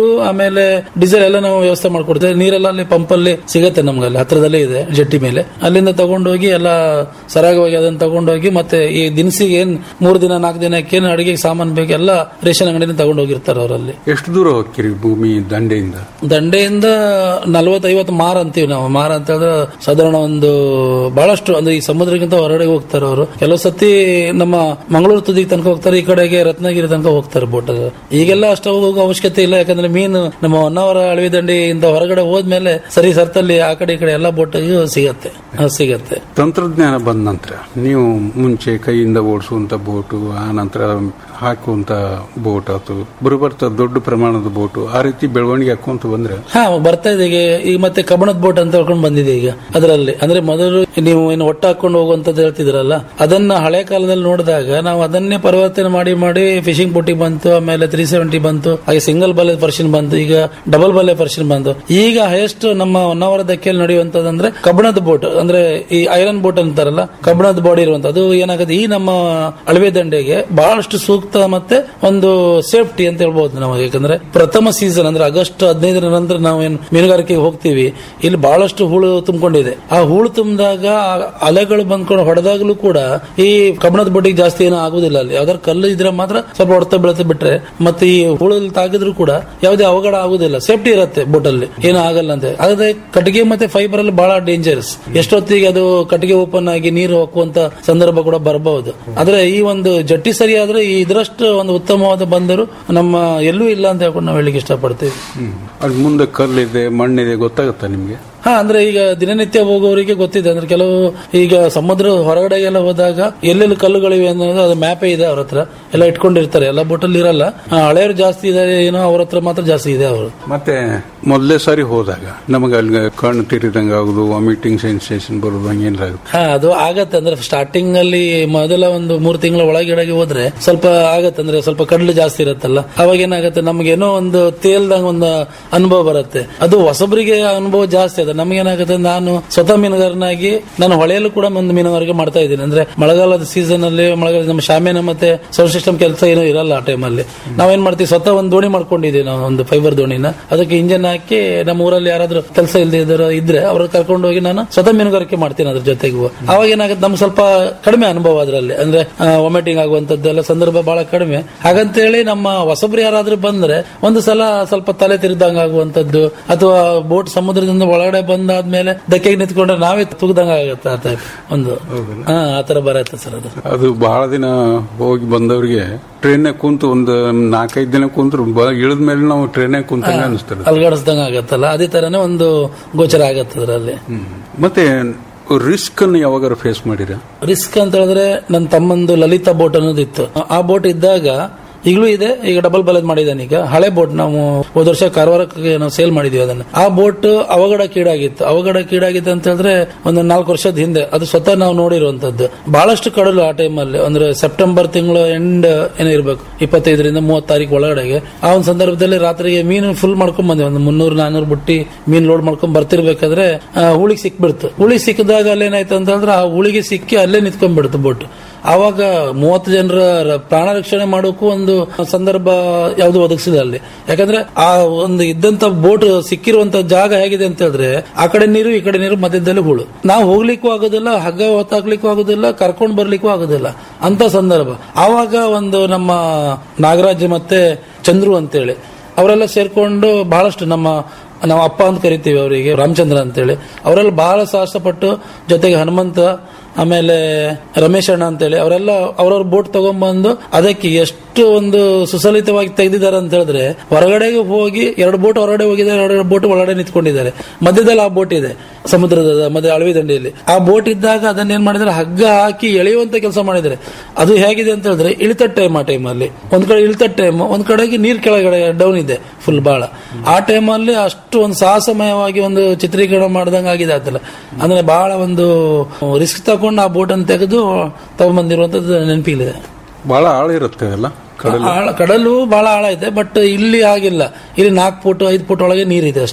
ಆಮೇಲೆ ಡೀಸೆಲ್ ಎಲ್ಲ ನಾವು ವ್ಯವಸ್ಥೆ ಮಾಡ್ಕೊಡ್ತೇವೆ ನೀರೆಲ್ಲ ಅಲ್ಲಿ ಪಂಪ್ ಅಲ್ಲಿ ಸಿಗತ್ತೆ ನಮ್ಗೆ ಅಲ್ಲಿ ಹತ್ರದಲ್ಲೇ ಇದೆ ಜಟ್ಟಿ ಮೇಲೆ ಅಲ್ಲಿಂದ ತಗೊಂಡೋಗಿ ಎಲ್ಲ ಸರಾಗವಾಗಿ ಅದನ್ನ ತಗೊಂಡೋಗಿ ಮತ್ತೆ ಈ ದಿನಸಿಗೆ ಏನ್ ಮೂರು ದಿನ ನಾಲ್ಕು ದಿನಕ್ಕೆ ಏನು ಅಡಿಗೆ ಸಾಮಾನು ಬೇಕು ಎಲ್ಲ ರೇಷನ್ ಅಂಗಡಿನ ತಗೊಂಡೋಗಿರ್ತಾರೆ ಅವರಲ್ಲಿ
ಎಷ್ಟು ದೂರ ಹೋಗ್ತೀರಿ ಭೂಮಿ ದಂಡೆಯಿಂದ
ದಂಡೆಯಿಂದ ನಲವತ್ತೈವತ್ತು ಮಾರ ಅಂತೀವಿ ನಾವು ಮಾರ ಅಂತ ಹೇಳಿದ್ರೆ ಸಾಧಾರಣ ಒಂದು ಬಹಳಷ್ಟು ಅಂದ್ರೆ ಈ ಸಮುದ್ರಕ್ಕಿಂತ ಹೊರಗಡೆ ಹೋಗ್ತಾರೆ ಅವರು ಕೆಲವು ಸತಿ ನಮ್ಮ ಮಂಗಳೂರು ತುದಿಗೆ ತನಕ ಹೋಗ್ತಾರೆ ಈ ಕಡೆಗೆ ರತ್ನಗಿರಿ ತನಕ ಹೋಗ್ತಾರೆ ಬೋಟ್ ಈಗೆಲ್ಲ ಅಷ್ಟು ಹೋಗೋ ಅವಶ್ಯಕತೆ ಇಲ್ಲ ಯಾಕಂದ್ರೆ ಮೀನು ನಮ್ಮ ಹೊನ್ನಾವರ ಅಳವಿ ದಂಡೆಯಿಂದ ಹೊರಗಡೆ ಹೋದ್ಮೇಲೆ ಸರಿ ಸರ್ತಲ್ಲಿ ಆ ಕಡೆ ಈ ಕಡೆ ಎಲ್ಲ ಬೋಟ್ ಸಿಗತ್ತೆ ಅದು ಸಿಗತ್ತೆ
ತಂತ್ರಜ್ಞಾನ ಬಂದ ನಂತರ ನೀವು ಮುಂಚೆ ಕೈಯಿಂದ ಓಡಿಸುವಂತ ಬೋಟು ಆ ನಂತರ ಹಾಕುವಂತ ಬೋಟ್ ಆತು ಬರುಬರ್ತ ದೊಡ್ಡ ಪ್ರಮಾಣದ ಬೋಟು ಆ ರೀತಿ ಬೆಳವಣಿಗೆ ಹಾಕೊಂತ ಬಂದ್ರೆ
ಹಾ ಬರ್ತಾ ಇದೆ ಈಗ ಈಗ ಮತ್ತೆ ಕಬ್ಬಣದ ಬೋಟ್ ಅಂತ ಹೇಳ್ಕೊಂಡು ಬಂದಿದೆ ಈಗ ಅದರಲ್ಲಿ ಅಂದ್ರೆ ಮೊದಲು ನೀವು ಏನು ಒಟ್ಟ ಹಾಕೊಂಡು ಹೋಗುವಂತದ್ದು ಹೇಳ್ತಿದ್ರಲ್ಲ ಅದನ್ನ ಹಳೆ ಕಾಲದಲ್ಲಿ ನೋಡಿದಾಗ ನಾವು ಅದನ್ನೇ ಪರಿವರ್ತನೆ ಮಾಡಿ ಮಾಡಿ ಫಿಶಿಂಗ್ ಬೋಟಿಗೆ ಬಂತು ಆಮೇಲೆ ತ್ರೀ ಸೆವೆಂಟಿ ಬಂತು ಹಾಗೆ ಸಿಂಗಲ್ ಬಲೆ ಪರ್ಷನ್ ಬಂತು ಈಗ ಡಬಲ್ ಬಲೆ ಪರ್ಷನ್ ಬಂತು ಈಗ ಹೈಯೆಸ್ಟ್ ನಮ್ಮ ಹೊನ್ನಾವರ ಧಕ್ಕೆಯಲ್ಲಿ ನಡೆಯುವಂತದಂದ್ರೆ ಕಬ್ಬಣದ ಬೋಟ್ ಅಂದ್ರೆ ಈ ಐರನ್ ಬೋಟ್ ಅಂತಾರಲ್ಲ ಕಬ್ಬಣದ ಬಾಡಿ ಇರುವಂತ ಅದು ಏನಾಗುತ್ತೆ ಈ ನಮ್ಮ ಅಳವೆ ದಂಡೆಗೆ ಬಹಳಷ್ಟು ಸೂಕ್ತ ಮತ್ತೆ ಒಂದು ಸೇಫ್ಟಿ ಅಂತ ಹೇಳ್ಬಹುದು ನಾವು ಯಾಕಂದ್ರೆ ಪ್ರಥಮ ಸೀಸನ್ ಅಂದ್ರೆ ಆಗಸ್ಟ್ ಹದಿನೈದರ ನಂತರ ನಾವು ಏನು ಮೀನುಗಾರಿಕೆಗೆ ಹೋಗ್ತೀವಿ ಇಲ್ಲಿ ಬಹಳಷ್ಟು ಹೂಳು ತುಂಬಿಕೊಂಡಿದೆ ಆ ಹೂಳು ತುಂಬಿದಾಗ ಆ ಅಲೆಗಳು ಬಂದ್ಕೊಂಡು ಹೊಡೆದಾಗಲೂ ಕೂಡ ಈ ಕಬ್ಬಣದ ಬೋಟಿಗೆ ಜಾಸ್ತಿ ಏನೂ ಆಗುದಿಲ್ಲ ಅಲ್ಲಿ ಯಾವ್ದಾದ್ರು ಕಲ್ಲು ಇದ್ರೆ ಮಾತ್ರ ಸ್ವಲ್ಪ ಹೊಡೆತ ಬೀಳುತ್ತೆ ಬಿಟ್ರೆ ಮತ್ತೆ ಈ ಹೂಳಲ್ಲಿ ತಾಗಿದ್ರು ಕೂಡ ಯಾವುದೇ ಅವಘಡ ಆಗುದಿಲ್ಲ ಸೇಫ್ಟಿ ಇರುತ್ತೆ ಬೋಟ್ ಅಲ್ಲಿ ಏನೂ ಆಗಲ್ಲ ಅಂತ ಆದ್ರೆ ಕಟ್ಟಿಗೆ ಮತ್ತೆ ಫೈಬರ್ ಅಲ್ಲಿ ಬಹಳ ಡೇಂಜರಸ್ ಎಷ್ಟೊತ್ತಿಗೆ ಅದು ಕಟ್ಟಿಗೆ ಓಪನ್ ಆಗಿ ನೀರು ಹಾಕುವಂತ ಸಂದರ್ಭ ಕೂಡ ಬರಬಹುದು ಆದ್ರೆ ಈ ಒಂದು ಜಟ್ಟಿ ಸರಿ ಆದ್ರೆ ಈ ಇದರಷ್ಟು ಒಂದು ಉತ್ತಮವಾದ ಬಂದರು ನಮ್ಮ ಎಲ್ಲೂ ಇಲ್ಲ ಅಂತ ಹೇಳ್ಕೊಂಡು ನಾವು ಹೇಳಿಕ್ಕೆ ಇಷ್ಟಪಡ್ತೀವಿ
ಅದು ಮುಂದೆ ಕಲ್ಲಿದೆ ಮಣ್ಣಿದೆ ಗೊತ್ತಾಗುತ್ತಾ ನಿಮ್ಗೆ
ಹಾ ಅಂದ್ರೆ ಈಗ ದಿನನಿತ್ಯ ಹೋಗೋರಿಗೆ ಗೊತ್ತಿದೆ ಅಂದ್ರೆ ಕೆಲವು ಈಗ ಸಮುದ್ರ ಹೊರಗಡೆ ಎಲ್ಲ ಹೋದಾಗ ಎಲ್ಲೆಲ್ಲಿ ಕಲ್ಲುಗಳಿವೆ ಅನ್ನೋದು ಅದು ಮ್ಯಾಪೇ ಇದೆ ಅವ್ರ ಹತ್ರ ಎಲ್ಲ ಇಟ್ಕೊಂಡಿರ್ತಾರೆ ಎಲ್ಲ ಬೋಟಲ್ಲಿ ಇರಲ್ಲ ಆ, ಹಳೆಯವರು ಜಾಸ್ತಿ ಇದ್ದಾರೆ ಏನೋ ಅವ್ರ ಹತ್ರ ಮಾತ್ರ ಜಾಸ್ತಿ ಇದೆ ಅವರು
ಮತ್ತೆ ಮೊದಲೇ ಸಾರಿ ಹೋದಾಗ ನಮಗೆ ಅಲ್ಲಿ ಕಣ್ಣು ತಿರಿದಂಗ ಆಗುದು ವಾಮಿಟಿಂಗ್ ಸೆನ್ಸೇಷನ್ ಬರುದು ಹಂಗೇನಾಗುತ್ತೆ
ಹಾ ಅದು ಆಗತ್ತೆ ಅಂದ್ರೆ ಸ್ಟಾರ್ಟಿಂಗ್ ಅಲ್ಲಿ ಮೊದಲ ಒಂದು ಮೂರು ತಿಂಗಳ ಒಳಗಡೆಗೆ ಹೋದ್ರೆ ಸ್ವಲ್ಪ ಆಗತ್ತೆ ಅಂದ್ರೆ ಸ್ವಲ್ಪ ಕಡ್ಲು ಜಾಸ್ತಿ ಇರುತ್ತಲ್ಲ ಅವಾಗ ಏನಾಗುತ್ತೆ ನಮ್ಗೇನೋ ಒಂದು ತೇಲ್ದಂಗ ಒಂದು ಅನುಭವ ಬರುತ್ತೆ ಅದು ಹೊಸಬರಿಗೆ ಅನುಭವ ಜಾಸ್ತಿ ಅದ ನಮ್ಗೇನಾಗುತ್ತೆ ನಾನು ಸ್ವತಃ ಮೀನುಗಾರನಾಗಿ ನಾನು ಹೊಳೆಯಲ್ಲೂ ಕೂಡ ಒಂದು ಮೀನುಗಾರಿಕೆ ಮಾಡ್ತಾ ಇದ್ದೀನಿ ಅಂದ್ರೆ ಮಳೆಗಾಲದ ಸೀಸನ್ ಅಲ್ಲಿ ಮಳೆಗಾಲ ನಮ್ಮ ಶಾಮಿಯಾನ ಮತ್ತೆ ಸೌಂಡ್ ಸಿಸ್ಟಮ್ ಕೆಲಸ ಏನೂ ಇರಲ್ಲ ಆ ಟೈಮಲ್ಲಿ ನಾವೇನ್ ಮಾಡ್ತೀವಿ ಸ್ವತಃ ಒಂದು ದೋಣಿ ಮಾಡ್ಕೊಂಡಿದ್ದೀವಿ ನಾವು ಒಂದು ಫೈಬರ್ ದೋಣಿನ ಅದಕ್ಕೆ ಇಂಜನ್ ಹಾಕಿ ನಮ್ಮ ಊರಲ್ಲಿ ಯಾರಾದ್ರೂ ಕೆಲಸ ಇಲ್ಲದೆ ಇದ್ರು ಇದ್ರೆ ಅವ್ರ ಕರ್ಕೊಂಡು ಹೋಗಿ ನಾನು ಸ್ವತಃ ಮೀನುಗಾರಿಕೆ ಮಾಡ್ತೀನಿ ಅದ್ರ ಜೊತೆಗೂ ಅವಾಗ ಏನಾಗುತ್ತೆ ನಮ್ಗೆ ಸ್ವಲ್ಪ ಕಡಿಮೆ ಅನುಭವ ಅದರಲ್ಲಿ ಅಂದ್ರೆ ವಾಮಿಟಿಂಗ್ ಆಗುವಂತದ್ದೆಲ್ಲ ಸಂದರ್ಭ ಬಹಳ ಕಡಿಮೆ ಹಾಗಂತೇಳಿ ನಮ್ಮ ಹೊಸಬ್ರು ಯಾರಾದ್ರೂ ಬಂದ್ರೆ ಒಂದು ಸಲ ಸ್ವಲ್ಪ ತಲೆ ತಿರುದಂಗ ಆಗುವಂತದ್ದು ಅಥವಾ ಬೋಟ್ ಸಮುದ್ರದಿಂದ ಒಳಗಡೆ ಬಂದಾದ್ಮೇಲೆ ಧಕ್ಕೆಗೆ ನಿಂತ್ಕೊಂಡ್ರೆ ನಾವೇ ತುಗ್ದಂಗ ಆಗುತ್ತೆ ಆ type ಒಂದು ಹಾ ಆತರ ಬರತ್ತೆ ಸರ್ ಅದು
ಅದು ಬಹಳ ದಿನ ಹೋಗಿ ಬಂದವರಿಗೆ ಟ್ರೈನ್ ಕುಂತು ಒಂದು ನಾಲ್ಕೈದು ದಿನ ಕುಂತ್ರು ಇಳಿದ ಮೇಲೆ ನಾವು ಟ್ರೈನ್ ಕುಂತಂಗ ಅನಿಸ್ತದೆ
ಅಲ್ಗಾಡಿಸ್ದಂಗ ಆಗತ್ತಲ್ಲ ಅದೇ ತರನೇ ಒಂದು ಗೋಚರ ಆಗತ್ತೆ ಅದರಲ್ಲಿ
ಮತ್ತೆ ರಿಸ್ಕ್ ಅನ್ನು ಯಾವಾಗಾರ ಫೇಸ್ ಮಾಡಿರ
ರಿಸ್ಕ್ ಅಂತ ಹೇಳಿದ್ರೆ ನನ್ನ ತಮ್ಮಂದು ಲಲಿತಾ ಬೋಟ್ ಅನ್ನೋದು ಇತ್ತು ಆ ಬೋಟ್ ಇದ್ದಾಗ ಈಗಲೂ ಇದೆ ಈಗ ಡಬಲ್ ಬಲದ್ ಮಾಡಿದ್ದಾನೆ ಈಗ ಹಳೆ ಬೋಟ್ ನಾವು ಹೋದ ವರ್ಷ ಕಾರವಾರಕ್ಕೆ ನಾವು ಸೇಲ್ ಮಾಡಿದ್ವಿ ಅದನ್ನ ಆ ಬೋಟ್ ಅವಘಡ ಕೀಡಾಗಿತ್ತು ಅವಘಡ ಕೀಡಾಗಿತ್ತು ಅಂತ ಹೇಳಿದ್ರೆ ಒಂದು ನಾಲ್ಕು ವರ್ಷದ ಹಿಂದೆ ಅದು ಸ್ವತಃ ನಾವು ನೋಡಿರುವಂತದ್ದು ಬಹಳಷ್ಟು ಕಡಲು ಆ ಟೈಮಲ್ಲಿ ಅಂದ್ರೆ ಸೆಪ್ಟೆಂಬರ್ ತಿಂಗಳು ಎಂಡ್ ಏನೋ ಇರ್ಬೇಕು ಇಪ್ಪತ್ತೈದರಿಂದ ಮೂವತ್ತು ತಾರೀಕು ಒಳಗಡೆಗೆ ಆ ಒಂದು ಸಂದರ್ಭದಲ್ಲಿ ರಾತ್ರಿಗೆ ಮೀನು ಫುಲ್ ಮಾಡ್ಕೊಂಡ್ ಬಂದ್ವಿ ಒಂದು ಮುನ್ನೂರು ನಾನೂರು ಬುಟ್ಟಿ ಮೀನ್ ಲೋಡ್ ಮಾಡ್ಕೊಂಡ್ ಬರ್ತಿರ್ಬೇಕಾದ್ರೆ ಆ, ಹುಳಿಗೆ ಸಿಕ್ಬಿಡ್ತು ಹುಳಿ ಸಿಕ್ಕಿದಾಗ ಅಲ್ಲೇನಾಯ್ತು ಅಂತಂದ್ರೆ ಆ ಹುಳಿಗೆ ಸಿಕ್ಕಿ ಅಲ್ಲೇ ನಿಂತ್ಕೊಂಡ್ಬಿಡ್ತು ಬೋಟ್ ಆವಾಗ ಮೂವತ್ತು ಜನರ ರ- ಪ್ರಾಣ ರಕ್ಷಣೆ ಮಾಡೋಕ್ಕೂ ಒಂದು ಸಂದರ್ಭ ಯಾವುದು ಒದಗಿಸಿಲ್ಲ ಅಲ್ಲಿ ಯಾಕಂದ್ರೆ ಆ ಒಂದು ಇದ್ದಂತ ಬೋಟ್ ಸಿಕ್ಕಿರುವಂತ ಜಾಗ ಹೇಗಿದೆ ಅಂತ ಹೇಳಿದ್ರೆ ಆ ಕಡೆ ನೀರು ಈ ಕಡೆ ನೀರು ಮಧ್ಯದಲ್ಲಿ ಹುಳು ನಾವು ಹೋಗ್ಲಿಕ್ಕೂ ಆಗೋದಿಲ್ಲ ಹಗ್ಗ ಹೊತ್ತಾಕ್ಲಿಕ್ಕೂ ಆಗೋದಿಲ್ಲ ಕರ್ಕೊಂಡ್ ಬರ್ಲಿಕ್ಕೂ ಆಗೋದಿಲ್ಲ ಅಂತ ಸಂದರ್ಭ ಆವಾಗ ಒಂದು ನಮ್ಮ ನಾಗರಾಜ್ ಮತ್ತೆ ಚಂದ್ರು ಅಂತೇಳಿ ಅವರೆಲ್ಲ ಸೇರ್ಕೊಂಡು ಬಹಳಷ್ಟು ನಮ್ಮ ನಾವು ಅಪ್ಪ ಅಂತ ಕರಿತೀವಿ ಅವರಿಗೆ ರಾಮಚಂದ್ರ ಅಂತೇಳಿ ಅವರೆಲ್ಲ ಬಹಳ ಸಾಹಸಪಟ್ಟು ಜೊತೆಗೆ ಹನುಮಂತ ಆಮೇಲೆ ರಮೇಶ್ ಅಣ್ಣ ಅಂತೇಳಿ ಅವರೆಲ್ಲ ಅವ್ರವ್ರ ಬೋಟ್ ತಗೊಂಡ್ಬಂದು ಅದಕ್ಕೆ ಎಷ್ಟು ಒಂದು ಸುಸಲಿತವಾಗಿ ತೆಗೆದಿದ್ದಾರೆ ಅಂತ ಹೇಳಿದ್ರೆ ಹೊರಗಡೆಗೆ ಹೋಗಿ ಎರಡು ಬೋಟ್ ಹೊರಗಡೆ ಹೋಗಿದ್ದಾರೆ ಎರಡು ಬೋಟ್ ಒಳಗಡೆ ನಿಂತ್ಕೊಂಡಿದ್ದಾರೆ ಮಧ್ಯದಲ್ಲಿ ಆ ಬೋಟ್ ಇದೆ ಸಮುದ್ರದ ಮಧ್ಯ ಅಳವಿ ದಂಡೆಯಲ್ಲಿ ಆ ಬೋಟ್ ಇದ್ದಾಗ ಅದನ್ನ ಏನ್ ಮಾಡಿದ್ರೆ ಹಗ್ಗ ಹಾಕಿ ಎಳೆಯುವಂತ ಕೆಲಸ ಮಾಡಿದ್ದಾರೆ ಅದು ಹೇಗಿದೆ ಅಂತ ಹೇಳಿದ್ರೆ ಇಳಿತ ಟೈಮ್ ಆ ಟೈಮಲ್ಲಿ ಒಂದ್ ಕಡೆ ಇಳಿತ ಟೈಮ್ ಒಂದ್ ಕಡೆಗೆ ನೀರ್ ಕೆಳಗಡೆ ಡೌನ್ ಇದೆ ಫುಲ್ ಬಾಳ ಆ ಟೈಮಲ್ಲಿ ಅಷ್ಟು ಒಂದು ಸಾಹಸಮಯವಾಗಿ ಒಂದು ಚಿತ್ರೀಕರಣ ಮಾಡ್ದಂಗ ಆಗಿದೆ ಅದಲ್ಲ ಅಂದ್ರೆ ಬಹಳ ಒಂದು ರಿಸ್ಕ್ ತಗೊಂಡು ಆ ಬೋಟ್ ಅನ್ನು ತೆಗೆದು ತಗೊಂಡ್ಬಂದಿರುವಂತದ್ದು ನೆನಪಿದೆ
ಬಹಳ ಆಳ ಇರುತ್ತೆ ಅಲ್ಲ ಕಡಲು
ಆಳ- ಕಡಲು ಬಹಳ ಆಳ ಇದೆ ಬಟ್ ಇಲ್ಲಿ ಆಗಿಲ್ಲ ಇಲ್ಲಿ ನಾಲ್ಕು ಫುಟ್ ಐದು ಫುಟ್ ಒಳಗೆ ನೀರಿದೆ ಅಷ್ಟೇ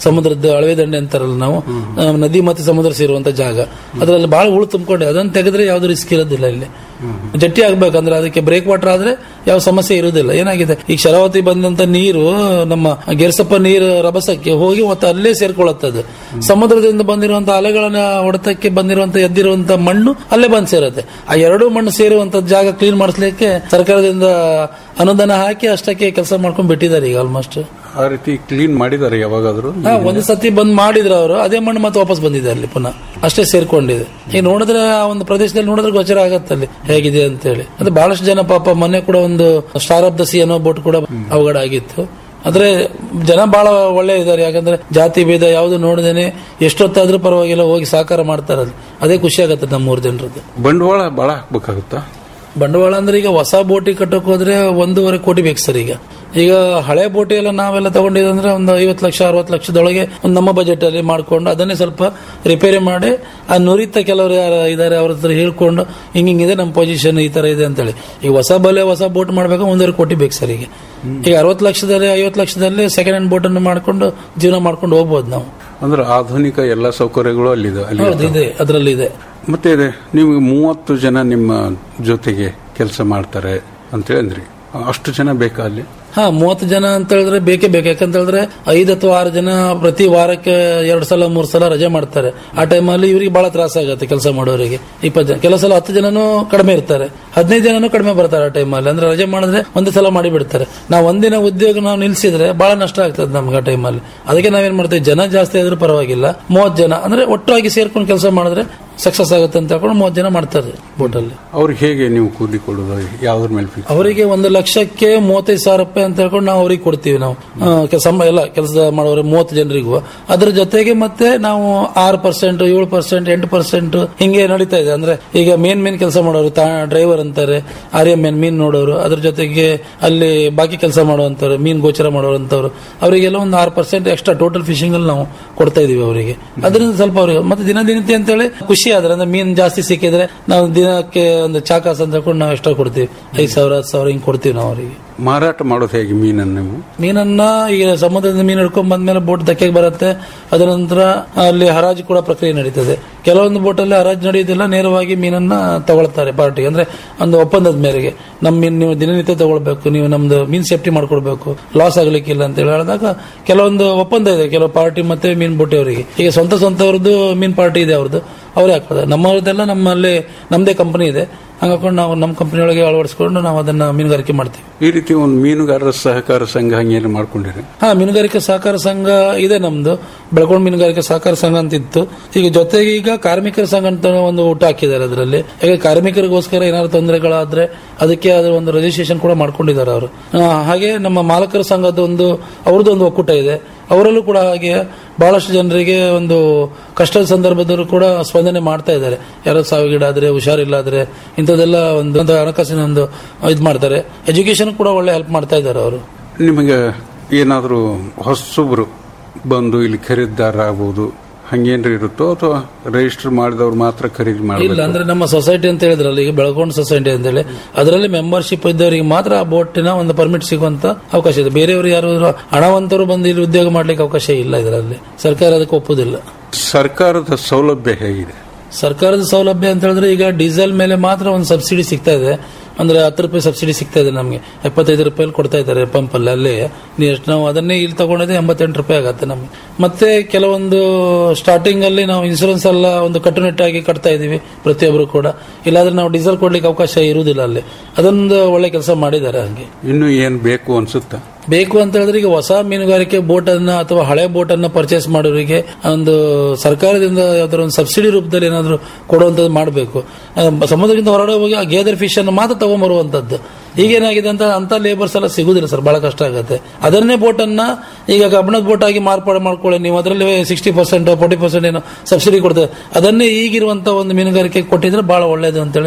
ಸಮುದ್ರದ್ದು ಅಳವೆ ದಂಡೆ ಅಂತಾರಲ್ಲ ನಾವು ಆ, ನದಿ ಮತ್ತೆ ಸಮುದ್ರ ಸೇರುವಂತ ಜಾಗ ಅದ್ರಲ್ಲಿ ಬಹಳ ಹುಳು ತುಂಬಿಕೊಂಡಿದೆ ಅದನ್ನ ತೆಗೆದ್ರೆ ಯಾವ್ದು ರಿಸ್ಕ್ ಇರೋದಿಲ್ಲ ಇಲ್ಲಿ ಜಟ್ಟಿ ಆಗ್ಬೇಕಂದ್ರೆ ಅದಕ್ಕೆ ಬ್ರೇಕ್ ವಾಟರ್ ಆದ್ರೆ ಯಾವ ಸಮಸ್ಯೆ ಇರುವುದಿಲ್ಲ ಏನಾಗಿದೆ ಈಗ ಶರಾವತಿ ಬಂದಂತ ನೀರು ನಮ್ಮ ಗೆರ್ಸಪ್ಪ ನೀರು ರಭಸಕ್ಕೆ ಹೋಗಿ ಮತ್ತೆ ಅಲ್ಲೇ ಸೇರ್ಕೊಳ್ಳುತ್ತದೆ ಸಮುದ್ರದಿಂದ ಬಂದಿರುವಂತ ಅಲೆಗಳನ್ನ ಹೊಡೆತಕ್ಕೆ ಬಂದಿರುವಂತ ಎದ್ದಿರುವಂತ ಮಣ್ಣು ಅಲ್ಲೇ ಬಂದ್ ಸೇರುತ್ತೆ ಆ ಎರಡು ಮಣ್ಣು ಸೇರುವಂತ ಜಾಗ ಕ್ಲೀನ್ ಮಾಡಿಸ್ಲಿಕ್ಕೆ ಸರ್ಕಾರದಿಂದ ಅನುದಾನ ಹಾಕಿ ಅಷ್ಟಕ್ಕೆ ಕೆಲಸ ಮಾಡ್ಕೊಂಡ್ ಬಿಟ್ಟಿದ್ದಾರೆ ಈಗ ಆಲ್ಮೋಸ್ಟ್
ಆ ರೀತಿ ಕ್ಲೀನ್ ಮಾಡಿದ್ದಾರೆ ಯಾವಾಗಾದ್ರೂ
ಒಂದು ಸತಿ ಬಂದ್ ಮಾಡಿದ್ರು ಅವರು ಅದೇ ಮಣ್ಣು ಮತ್ತೆ ವಾಪಸ್ ಬಂದಿದೆ ಅಲ್ಲಿ ಪುನಃ ಅಷ್ಟೇ ಸೇರ್ಕೊಂಡಿದೆ ಈಗ ನೋಡಿದ್ರೆ ಆ ಒಂದು ಪ್ರದೇಶದಲ್ಲಿ ನೋಡಿದ್ರೆ ಗೋಚರ ಆಗತ್ತೆ ಅಲ್ಲಿ ಹೇಗಿದೆ ಅಂತ ಹೇಳಿ ಅದು ಬಹಳಷ್ಟು ಜನ ಪಾಪ ಮೊನ್ನೆ ಕೂಡ ಒಂದು ಸ್ಟಾರ್ ಆಫ್ ದ ಸಿ ಅನ್ನೋ ಬೋಟ್ ಕೂಡ ಅವಘಡ ಆಗಿತ್ತು ಆದ್ರೆ ಜನ ಬಹಳ ಒಳ್ಳೆ ಇದ್ದಾರೆ ಯಾಕಂದ್ರೆ ಜಾತಿ ಭೇದ ಯಾವುದು ನೋಡಿದೇನೆ ಎಷ್ಟೊತ್ತಾದ್ರೂ ಪರವಾಗಿಲ್ಲ ಹೋಗಿ ಸಹಕಾರ ಮಾಡ್ತಾರಲ್ಲ ಅದೇ ಖುಷಿ ಆಗತ್ತೆ ನಮ್ಮೂರ್ ಜನರದ್ದು
ಬಂಡವಾಳ ಬಹಳ ಹಾಕ್ಬೇಕಾಗುತ್ತಾ
ಬಂಡವಾಳ ಅಂದ್ರೆ ಈಗ ಹೊಸ ಬೋಟಿ ಕಟ್ಟಕ್ ಹೋದ್ರೆ ಒಂದೂವರೆ ಕೋಟಿ ಬೇಕು ಸರ್ ಈಗ ಈಗ ಹಳೆ ಬೋಟಿ ಎಲ್ಲ ನಾವೆಲ್ಲ ತಗೊಂಡಿದಂದ್ರೆ ಒಂದು ಐವತ್ತು ಲಕ್ಷ ಅರವತ್ತು ಲಕ್ಷದೊಳಗೆ ಒಂದು ನಮ್ಮ ಬಜೆಟ್ ಅಲ್ಲಿ ಮಾಡ್ಕೊಂಡು ಅದನ್ನೇ ಸ್ವಲ್ಪ ರಿಪೇರಿ ಮಾಡಿ ಆ ನುರಿತ ಕೆಲವರು ಯಾರು ಇದಾರೆ ಅವ್ರ ಹತ್ರ ಹೇಳ್ಕೊಂಡು ಹಿಂಗ್ ಹಿಂಗಿದೆ ನಮ್ಮ ಪೊಸಿಷನ್ ಈ ತರ ಇದೆ ಅಂತೇಳಿ ಈಗ ಹೊಸ ಬಲೆ ಹೊಸ ಬೋಟ್ ಮಾಡ್ಬೇಕು ಒಂದೂವರೆ ಕೋಟಿ ಬೇಕು ಸರ್ ಈಗ ಈಗ ಅರವತ್ತು ಲಕ್ಷದಲ್ಲಿ ಐವತ್ತು ಲಕ್ಷದಲ್ಲಿ ಸೆಕೆಂಡ್ ಹ್ಯಾಂಡ್ ಬೋಟ್ ಅನ್ನು ಮಾಡ್ಕೊಂಡು ಜೀವನ ಮಾಡ್ಕೊಂಡು ಹೋಗ್ಬೋದು ನಾವು
ಅಂದ್ರೆ ಆಧುನಿಕ ಎಲ್ಲ ಸೌಕರ್ಯಗಳು ಅಲ್ಲಿದೆ ಅಲ್ಲಿ
ಹೌದು ಇದೆ ಅದರಲ್ಲಿ ಇದೆ
ಮತ್ತೆ ಇದೆ ನೀವು ಮೂವತ್ತು ಜನ ನಿಮ್ಮ ಜೊತೆಗೆ ಕೆಲಸ ಮಾಡ್ತಾರೆ ಅಂತ ಹೇಳಿದ್ರಿ ಅಷ್ಟು ಜನ ಬೇಕಾ ಅಲ್ಲಿ
ಹಾ ಮೂವತ್ತು ಜನ ಅಂತ ಹೇಳಿದ್ರೆ ಬೇಕೇ ಬೇಕು ಯಾಕಂತ ಹೇಳಿದ್ರೆ ಐದು ಅಥವಾ ಆರು ಜನ ಪ್ರತಿ ವಾರಕ್ಕೆ ಎರಡು ಸಲ ಮೂರು ಸಲ ರಜೆ ಮಾಡ್ತಾರೆ ಆ ಟೈಮಲ್ಲಿ ಇವ್ರಿಗೆ ಬಹಳ ತ್ರಾಸ ಆಗುತ್ತೆ ಕೆಲಸ ಮಾಡೋರಿಗೆ ಇಪ್ಪತ್ತು ಜನ ಕೆಲವು ಸಲ ಹತ್ತು ಜನನೂ ಕಡಿಮೆ ಇರ್ತಾರೆ ಹದಿನೈದು ಜನನೂ ಕಡಿಮೆ ಬರ್ತಾರೆ ಆ ಟೈಮಲ್ಲಿ ಅಂದ್ರೆ ರಜೆ ಮಾಡಿದ್ರೆ ಒಂದೇ ಸಲ ಮಾಡಿ ಬಿಡ್ತಾರೆ ನಾವು ಒಂದಿನ ಉದ್ಯೋಗ ನಾವು ನಿಲ್ಸಿದ್ರೆ ಬಹಳ ನಷ್ಟ ಆಗ್ತದೆ ನಮ್ಗೆ ಆ ಟೈಮಲ್ಲಿ ಅದಕ್ಕೆ ನಾವೇನ್ ಮಾಡ್ತೀವಿ ಜನ ಜಾಸ್ತಿ ಆದ್ರೂ ಪರವಾಗಿಲ್ಲ ಮೂವತ್ತು ಜನ ಅಂದ್ರೆ ಒಟ್ಟಾಗಿ ಸೇರ್ಕೊಂಡು ಕೆಲಸ ಮಾಡಿದ್ರೆ ಸಕ್ಸಸ್ ಆಗುತ್ತೆ ಅಂತ ಹೇಳ್ಕೊಂಡು ಮೂವತ್ತು ಜನ ಮಾಡ್ತಾರೆ ಬೋಟಲ್ಲಿ
ಅವ್ರಿಗೆ ಹೇಗೆ ನೀವು ಕೂಲಿ ಕೊಡೋದು ಯಾವ್ದ್ರ ಮೇಲೆ fix?
ಅವರಿಗೆ ಒಂದು ಲಕ್ಷಕ್ಕೆ ಮೂವತ್ತೈದು ಸಾವಿರ ರೂಪಾಯಿ ಅಂತ ಹೇಳ್ಕೊಂಡು ನಾವು ಅವ್ರಿಗೆ ಕೊಡ್ತೀವಿ ನಾವು ಆ, ಕೆಲ್ಸ ಮ- ಎಲ್ಲ ಕೆಲಸ ಮಾಡೋರು ಮೂವತ್ತು ಜನರಿಗೂ ಅದ್ರ ಜೊತೆಗೆ ಮತ್ತೆ ನಾವು ಆರು ಪರ್ಸೆಂಟ್ ಏಳು ಪರ್ಸೆಂಟ್ ಎಂಟು ಪರ್ಸೆಂಟ್ ಹಿಂಗೆ ನಡೀತಾ ಇದೆ ಅಂದ್ರೆ ಈಗ ಮೇನ್ ಮೇನ್ ಕೆಲಸ ಮಾಡೋರು ಡ್ರೈವರ್ ಅಂತಾರೆ ಆರ್ಯ ಮೇನ್ ಮೀನ್ ನೋಡೋರು ಅದ್ರ ಜೊತೆಗೆ ಅಲ್ಲಿ ಬಾಕಿ ಕೆಲಸ ಮಾಡುವಂತವ್ರು ಮೀನ್ ಗೋಚರ ಮಾಡುವಂತವ್ರು ಅವರಿಗೆಲ್ಲ ಒಂದು ಆರು ಪರ್ಸೆಂಟ್ ಎಕ್ಸ್ಟ್ರಾ ಟೋಟಲ್ ಫಿಶಿಂಗ್ ಅಲ್ಲಿ ನಾವು ಕೊಡ್ತಾ ಇದೀವಿ ಅವರಿಗೆ ಅದರಿಂದ ಸ್ವಲ್ಪ ಅವ್ರಿಗೆ ಮತ್ತೆ ದಿನ ದಿನತೆ ಅಂತೇಳಿ ಖುಷಿ ಆದ್ರೆ ಅಂದ್ರೆ ಮೀನ್ ಜಾಸ್ತಿ ಸಿಕ್ಕಿದ್ರೆ ನಾವು ದಿನಕ್ಕೆ ಒಂದು ಚಾಕಾಸ್ ಅಂತ ಹೇಳ್ಕೊಂಡು ನಾವು ಎಷ್ಟೋ ಕೊಡ್ತೀವಿ ಐದು ಸಾವಿರ ಹತ್ತು ಸಾವಿರ ಹಿಂಗ್ ಕೊಡ್ತೀವಿ ನಾವು ಅವರಿಗೆ
ಮಾರಾಟ ಮಾಡೋದು ಹೇಗೆ ಮೀನನ್ನು ನೀವು
ಮೀನನ್ನ ಈಗ ಸಮುದ್ರದಿಂದ ಮೀನು ಹಿಡ್ಕೊಂಡ್ ಬಂದ್ಮೇಲೆ ಬೋಟ್ ಧಕ್ಕೆಗೆ ಬರುತ್ತೆ ಅದರ ನಂತರ ಅಲ್ಲಿ ಹರಾಜು ಕೂಡ ಪ್ರಕ್ರಿಯೆ ನಡೀತದೆ ಕೆಲವೊಂದು ಬೋಟಲ್ಲಿ ಹರಾಜು ನಡೆಯೋದಿಲ್ಲ ನೇರವಾಗಿ ಮೀನನ್ನ ತಗೊಳ್ತಾರೆ ಪಾರ್ಟಿಗೆ ಅಂದ್ರೆ ಒಂದು ಒಪ್ಪಂದದ ಮೇರೆಗೆ ನಮ್ಮ ಮೀನು ನೀವು ದಿನನಿತ್ಯ ತಗೊಳ್ಬೇಕು ನೀವು ನಮ್ದು ಮೀನ್ ಸೇಫ್ಟಿ ಮಾಡ್ಕೊಡ್ಬೇಕು ಲಾಸ್ ಆಗ್ಲಿಕ್ಕಿಲ್ಲ ಅಂತ ಹೇಳಿ ಹೇಳಿದಾಗ ಕೆಲವೊಂದು ಒಪ್ಪಂದ ಇದೆ ಕೆಲವು ಪಾರ್ಟಿ ಮತ್ತೆ ಮೀನ್ ಬುಟ್ಟಿ ಅವರಿಗೆ ಈಗ ಸ್ವಂತ ಸ್ವಂತವ್ರದ್ದು ಮೀನ್ ಪಾರ್ಟಿ ಇದೆ ಅವ್ರದ್ದು ಅವರೇ ಹಾಕೋದು ನಮ್ಮವ್ರದ್ದೆಲ್ಲ ನಮ್ಮಲ್ಲಿ ನಮ್ಮದೇ ಕಂಪನಿ ಇದೆ ಹಂಗಾಕೊಂಡು ನಾವು ನಮ್ಮ ಕಂಪನಿ ಒಳಗೆ ಅಳವಡಿಸ್ಕೊಂಡು ನಾವು ಅದನ್ನ ಮೀನುಗಾರಿಕೆ ಮಾಡ್ತೀವಿ
ಈ ರೀತಿ ಒಂದು ಮೀನುಗಾರರ ಸಹಕಾರ ಸಂಘ ಹಂಗೇನು ಮಾಡ್ಕೊಂಡಿರಿ
ಹಾ ಮೀನುಗಾರಿಕೆ ಸಹಕಾರ ಸಂಘ ಇದೆ ನಮ್ದು ಬೆಳಕೊಂಡ್ ಮೀನುಗಾರಿಕೆ ಸಹಕಾರ ಸಂಘ ಅಂತ ಇತ್ತು ಈಗ ಜೊತೆಗೆ ಈಗ ಕಾರ್ಮಿಕರ ಸಂಘ ಅಂತ ಒಂದು ಊಟ ಹಾಕಿದ್ದಾರೆ ಅದರಲ್ಲಿ ಈಗ ಕಾರ್ಮಿಕರಿಗೋಸ್ಕರ ಏನಾದ್ರು ತೊಂದರೆಗಳಾದ್ರೆ ಅದಕ್ಕೆ ಅದರ ಒಂದು ರಿಜಿಸ್ಟ್ರೇಷನ್ ಕೂಡ ಮಾಡ್ಕೊಂಡಿದ್ದಾರೆ ಅವರು ಆ, ಹಾಗೆ ನಮ್ಮ ಮಾಲಕರ ಸಂಘದ ಒಂದು ಅವ್ರದ್ದು ಒಂದು ಒಕ್ಕೂಟ ಇದೆ ಅವರಲ್ಲೂ ಕೂಡ ಹಾಗೆ ಬಹಳಷ್ಟು ಜನರಿಗೆ ಒಂದು ಕಷ್ಟದ ಸಂದರ್ಭದಲ್ಲೂ ಕೂಡ ಸ್ಪಂದನೆ ಮಾಡ್ತಾ ಇದ್ದಾರೆ ಯಾರೋ ಸಾವಿಗೀಡಾದ್ರೆ ಹುಷಾರಿಲ್ಲಾದ್ರೆ ಇಂಥದ್ದೆಲ್ಲ ಒಂದು ಒಂದು ಹಣಕಾಸಿನ ಒಂದು ಇದು ಮಾಡ್ತಾರೆ ಎಜುಕೇಶನ್ ಕೂಡ ಒಳ್ಳೆ ಹೆಲ್ಪ್ ಮಾಡ್ತಾ ಇದ್ದಾರೆ ಅವರು
ನಿಮಗೆ ಏನಾದರೂ ಹೊಸಬ್ರು ಬಂದು ಇಲ್ಲಿ ಖರೀದಿದಾರರಾಗಬಹುದು ಹಂಗೇನ್ರಿ ಇರುತ್ತೋ ಅಥವಾ ರಿಜಿಸ್ಟರ್ ಮಾಡಿದವ್ರು ಮಾತ್ರ ಖರೀದಿ
ಇಲ್ಲ
ಮಾಡಬೇಕು
ಅಂದ್ರೆ ನಮ್ಮ ಸೊಸೈಟಿ ಅಂತ ಹೇಳಿದ್ರಲ್ಲ ಈಗ ಬೆಳಗೊಂಡು ಸೊಸೈಟಿ ಅಂತ ಹೇಳಿ ಅದರಲ್ಲಿ ಮೆಂಬರ್ಶಿಪ್ ಇದ್ದವರಿಗೆ ಮಾತ್ರ ಆ ಬೋಟಿನ ಒಂದು ಪರ್ಮಿಟ್ ಸಿಗುವಂತ ಅವಕಾಶ ಇದೆ ಬೇರೆಯವರು ಯಾರು ಹಣವಂತರು ಬಂದು ಇಲ್ಲಿ ಉದ್ಯೋಗ ಮಾಡ್ಲಿಕ್ಕೆ ಅವಕಾಶ ಇಲ್ಲ ಇದರಲ್ಲಿ ಸರ್ಕಾರ ಅದಕ್ಕೆ ಒಪ್ಪುದಿಲ್ಲ
ಸರ್ಕಾರದ ಸೌಲಭ್ಯ ಹೇಗಿದೆ
ಸರ್ಕಾರದ ಸೌಲಭ್ಯ ಅಂತ ಹೇಳಿದ್ರೆ ಈಗ ಡೀಸೆಲ್ ಮೇಲೆ ಮಾತ್ರ ಒಂದು ಸಬ್ಸಿಡಿ ಸಿಗ್ತಾ ಇದೆ ಅಂದ್ರೆ ಹತ್ತು ರೂಪಾಯಿ ಸಬ್ಸಿಡಿ ಸಿಗ್ತಾ ಇದೆ ನಮಗೆ ಎಪ್ಪತ್ತೈದು ರೂಪಾಯಿ ಕೊಡ್ತಾ ಇದ್ದಾರೆ ಪಂಪ್ ಅಲ್ಲಿ ಅಲ್ಲೇ ನೀವು ಎಷ್ಟು ನಾವು ಅದನ್ನೇ ಇಲ್ಲಿ ತಗೊಂಡಿದ್ರೆ ಎಂಬತ್ತೆಂಟು ರೂಪಾಯಿ ಆಗುತ್ತೆ ನಮಗೆ ಮತ್ತೆ ಕೆಲವೊಂದು ಸ್ಟಾರ್ಟಿಂಗ್ ಅಲ್ಲಿ ನಾವು ಇನ್ಸೂರೆನ್ಸ್ ಎಲ್ಲ ಒಂದು ಕಟ್ಟುನಿಟ್ಟಾಗಿ ಕಟ್ತಾ ಇದೀವಿ ಪ್ರತಿಯೊಬ್ಬರು ಕೂಡ ಇಲ್ಲಾಂದ್ರೆ ನಾವು ಡೀಸೆಲ್ ಕೊಡ್ಲಿಕ್ಕೆ ಅವಕಾಶ ಇರುವುದಿಲ್ಲ ಅಲ್ಲಿ ಅದೊಂದು ಒಳ್ಳೆ ಕೆಲಸ ಮಾಡಿದ್ದಾರೆ ಹಂಗೆ
ಇನ್ನು ಏನ್ ಬೇಕು ಅನ್ಸುತ್ತಾ
ಬೇಕು ಅಂತ ಹೇಳಿದ್ರೆ ಈಗ ಹೊಸ ಮೀನುಗಾರಿಕೆ ಬೋಟ್ ಅನ್ನ ಅಥವಾ ಹಳೆ ಬೋಟ್ ಅನ್ನ ಪರ್ಚೇಸ್ ಮಾಡೋರಿಗೆ ಒಂದು ಸರ್ಕಾರದಿಂದ ಯಾವ್ದಾದ್ರು ಒಂದು ಸಬ್ಸಿಡಿ ರೂಪದಲ್ಲಿ ಏನಾದ್ರು ಕೊಡುವಂತದ್ದು ಮಾಡಬೇಕು ಸಮುದ್ರದಿಂದ ಹೊರಗಡೆ ಹೋಗಿ ಆ ಗೇದರ್ ಫಿಶ್ ಅನ್ನು ಮಾತ್ರ ತಗೊಂಡ್ಬರುವಂತದ್ದು ಈಗೇನಾಗಿದೆ ಅಂತ ಅಂತ ಲೇಬರ್ಸ್ ಎಲ್ಲ ಸಿಗುದಿಲ್ಲ ಸರ್ ಬಹಳ ಕಷ್ಟ ಆಗುತ್ತೆ ಅದನ್ನೇ ಬೋಟ್ ಅನ್ನ ಈಗ ಕಬ್ಬಣದ ಬೋಟ್ ಆಗಿ ಮಾರ್ಪಾಡು ಮಾಡ್ಕೊಳ್ಳಿ ನೀವು ಅದರಲ್ಲಿ ಸಿಕ್ಸ್ಟಿ ಪರ್ಸೆಂಟ್ ಫೋರ್ಟಿ ಪರ್ಸೆಂಟ್ ಏನೋ ಸಬ್ಸಿಡಿ ಕೊಡ್ತದೆ ಅದನ್ನೇ ಈಗಿರುವಂತ ಒಂದು ಮೀನುಗಾರಿಕೆ ಕೊಟ್ಟಿದ್ರೆ ಬಹಳ ಒಳ್ಳೇದು ಅಂತೇಳಿ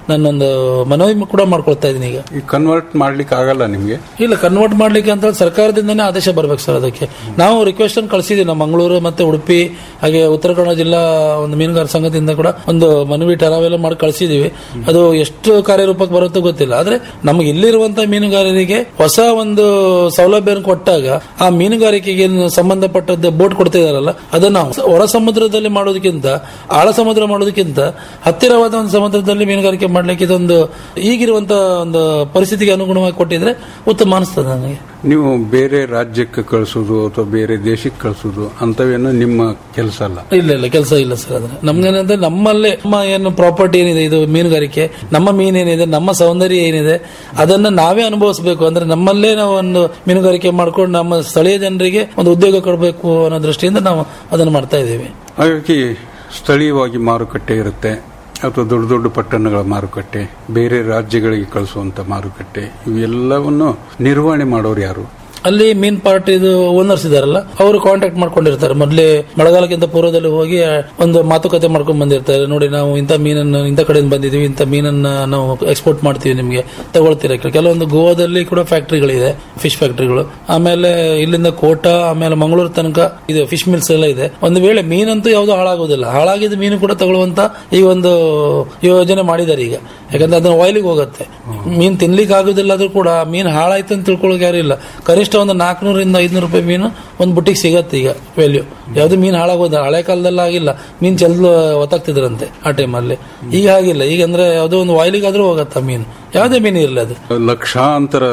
ನಾನೊಂದು ಮನವಿ ಕೂಡ ಮಾಡ್ಕೊಳ್ತಾ ಇದ್ದೀನಿ ಈಗ
ಈ ಕನ್ವರ್ಟ್ ಮಾಡ್ಲಿಕ್ಕೆ ಆಗಲ್ಲ ನಿಮ್ಗೆ
ಇಲ್ಲ ಕನ್ವರ್ಟ್ ಮಾಡ್ಲಿಕ್ಕೆ ಅಂತ ಹೇಳಿ ಸರ್ಕಾರದಿಂದನೇ ಆದೇಶ ಬರ್ಬೇಕು ಸರ್ ಅದಕ್ಕೆ ನಾವು ರಿಕ್ವೆಸ್ಟ್ ಅನ್ನು ಕಳಿಸಿದ್ವಿ ನಮ್ಮ ಮಂಗಳೂರು ಮತ್ತೆ ಉಡುಪಿ ಹಾಗೆ ಉತ್ತರ ಕನ್ನಡ ಜಿಲ್ಲಾ ಒಂದು ಮೀನುಗಾರ ಸಂಘದಿಂದ ಕೂಡ ಒಂದು ಮನವಿ ಟರಾವೆಲ್ಲ ಮಾಡಿ ಕಳಿಸಿದೀವಿ ಅದು ಎಷ್ಟು ಕಾರ್ಯರೂಪಕ್ಕೆ ಬರುತ್ತೋ ಗೊತ್ತಿಲ್ಲ ಆದ್ರೆ ನಮ್ಗೆ ಇಲ್ಲಿರುವಂತಹ ಮೀನುಗಾರರಿಗೆ ಹೊಸ ಒಂದು ಸೌಲಭ್ಯ ಕೊಟ್ಟಾಗ ಆ ಮೀನುಗಾರಿಕೆಗೆ ಸಂಬಂಧಪಟ್ಟದ್ದು ಬೋಟ್ ಕೊಡ್ತಾ ಇದಾರಲ್ಲ ಅದನ್ನ ಹೊರ ಸಮುದ್ರದಲ್ಲಿ ಮಾಡೋದಕ್ಕಿಂತ ಆಳ ಸಮುದ್ರ ಮಾಡೋದಕ್ಕಿಂತ ಹತ್ತಿರವಾದ ಒಂದು ಸಮುದ್ರದಲ್ಲಿ ಮೀನುಗಾರಿಕೆ ಮಾಡ್ಲಿಕ್ಕೆ ಇದೊಂದು ಈಗಿರುವಂತ ಒಂದು ಪರಿಸ್ಥಿತಿಗೆ ಅನುಗುಣವಾಗಿ ಕೊಟ್ಟಿದ್ರೆ ಉತ್ತಮ ಅನಿಸ್ತದೆ ನನಗೆ
ನೀವು ಬೇರೆ ರಾಜ್ಯಕ್ಕೆ ಕಳಿಸೋದು ಅಥವಾ ಬೇರೆ ದೇಶಕ್ಕೆ ಕಳಿಸೋದು ಅಂತವೇನು ನಿಮ್ಮ ಕೆಲಸ ಅಲ್ಲ
ಇಲ್ಲ ಇಲ್ಲ ಕೆಲಸ ಇಲ್ಲ ಸರ್ ಅದ್ರ ನಮ್ಗೇನಂದ್ರೆ ನಮ್ಮಲ್ಲೇ ನಮ್ಮ ಏನು ಪ್ರಾಪರ್ಟಿ ಏನಿದೆ ಇದು ಮೀನುಗಾರಿಕೆ ನಮ್ಮ ಮೀನೇನಿದೆ ನಮ್ಮ ಸೌಂದರ್ಯ ಏನಿದೆ ಅದನ್ನ ನಾವೇ ಅನುಭವಿಸಬೇಕು ಅಂದ್ರೆ ನಮ್ಮಲ್ಲೇ ನಾವು ಒಂದು ಮೀನುಗಾರಿಕೆ ಮಾಡ್ಕೊಂಡು ನಮ್ಮ ಸ್ಥಳೀಯ ಜನರಿಗೆ ಒಂದು ಉದ್ಯೋಗ ಕೊಡಬೇಕು ಅನ್ನೋ ದೃಷ್ಟಿಯಿಂದ ನಾವು ಅದನ್ನು ಮಾಡ್ತಾ ಇದ್ದೀವಿ
ಹಾಗಾಗಿ ಸ್ಥಳೀಯವಾಗಿ ಮಾರುಕಟ್ಟೆ ಇರುತ್ತೆ ಅಥವಾ ದೊಡ್ಡ ದೊಡ್ಡ ಪಟ್ಟಣಗಳ ಮಾರುಕಟ್ಟೆ ಬೇರೆ ರಾಜ್ಯಗಳಿಗೆ ಕಳಿಸುವಂತ ಮಾರುಕಟ್ಟೆ ಇವೆಲ್ಲವನ್ನು ನಿರ್ವಹಣೆ ಮಾಡೋರು ಯಾರು
ಅಲ್ಲಿ ಮೀನ್ ಪಾರ್ಟಿದು ಓನರ್ಸ್ ಇದಾರಲ್ಲ ಅವರು ಕಾಂಟ್ಯಾಕ್ಟ್ ಮಾಡ್ಕೊಂಡಿರ್ತಾರೆ ಮೊದಲೇ ಮಳೆಗಾಲಕ್ಕಿಂತ ಪೂರ್ವದಲ್ಲಿ ಹೋಗಿ ಒಂದು ಮಾತುಕತೆ ಮಾಡ್ಕೊಂಡ್ ಬಂದಿರ್ತಾರೆ ನೋಡಿ ನಾವು ಇಂಥ ಮೀನನ್ನು ಇಂಥ ಕಡೆಯಿಂದ ಬಂದಿದೀವಿ ಇಂಥ ಮೀನನ್ನ ನಾವು ಎಕ್ಸ್ಪೋರ್ಟ್ ಮಾಡ್ತೀವಿ ನಿಮಗೆ ತಗೊಳ್ತೀರಾ ಕೆಲವೊಂದು ಗೋವಾದಲ್ಲಿ ಕೂಡ ಫ್ಯಾಕ್ಟರಿಗಳಿದೆ ಫಿಶ್ ಫ್ಯಾಕ್ಟರಿಗಳು ಆಮೇಲೆ ಇಲ್ಲಿಂದ ಕೋಟ ಆಮೇಲೆ ಮಂಗಳೂರು ತನಕ ಇದು ಫಿಶ್ ಮಿಲ್ಸ್ ಎಲ್ಲ ಇದೆ ಒಂದು ವೇಳೆ ಮೀನಂತೂ ಯಾವುದು ಹಾಳಾಗೋದಿಲ್ಲ ಹಾಳಾಗಿದ್ದ ಮೀನು ಕೂಡ ತಗೊಳ್ಳುವಂತ ಈ ಒಂದು ಯೋಜನೆ ಮಾಡಿದ್ದಾರೆ ಈಗ ಯಾಕಂದ್ರೆ ಅದನ್ನ ಆಯಿಲಿಗೆ ಹೋಗುತ್ತೆ ಮೀನ್ ತಿನ್ಲಿಕ್ಕೆ ಆಗುದಿಲ್ಲ ಆದ್ರೂ ಕೂಡ ಮೀನ್ ಹಾಳಾಯ್ತು ಅಂತ ತಿಳ್ಕೊಳ್ಳೋಕೆ ಯಾರು ಇಲ್ಲ ಕನಿಷ್ಠ ಒಂದು ನಾಲ್ಕನೂರಿಂದ ಐದ್ನೂರು ರೂಪಾಯಿ ಮೀನು ಒಂದು ಬುಟ್ಟಿಗೆ ಸಿಗತ್ತೆ ಈಗ ವ್ಯಾಲ್ಯೂ ಯಾವ್ದು ಮೀನ್ ಹಾಳಾಗೋದಿಲ್ಲ ಹಳೆ ಕಾಲದಲ್ಲಿ ಆಗಿಲ್ಲ ಮೀನ್ ಚೆಲ್ಲು ಒತ್ತಾಗ್ತಿದ್ರಂತೆ ಆ ಟೈಮಲ್ಲಿ ಈಗ ಆಗಿಲ್ಲ ಈಗ ಅಂದ್ರೆ ಯಾವುದೋ ಒಂದು ಆಯಿಲಿಗಾದ್ರೂ ಹೋಗತ್ತ ಮೀನು ಯಾವುದೇ ಮೀನು ಇರಲಿ ಅದು
ಲಕ್ಷಾಂತರ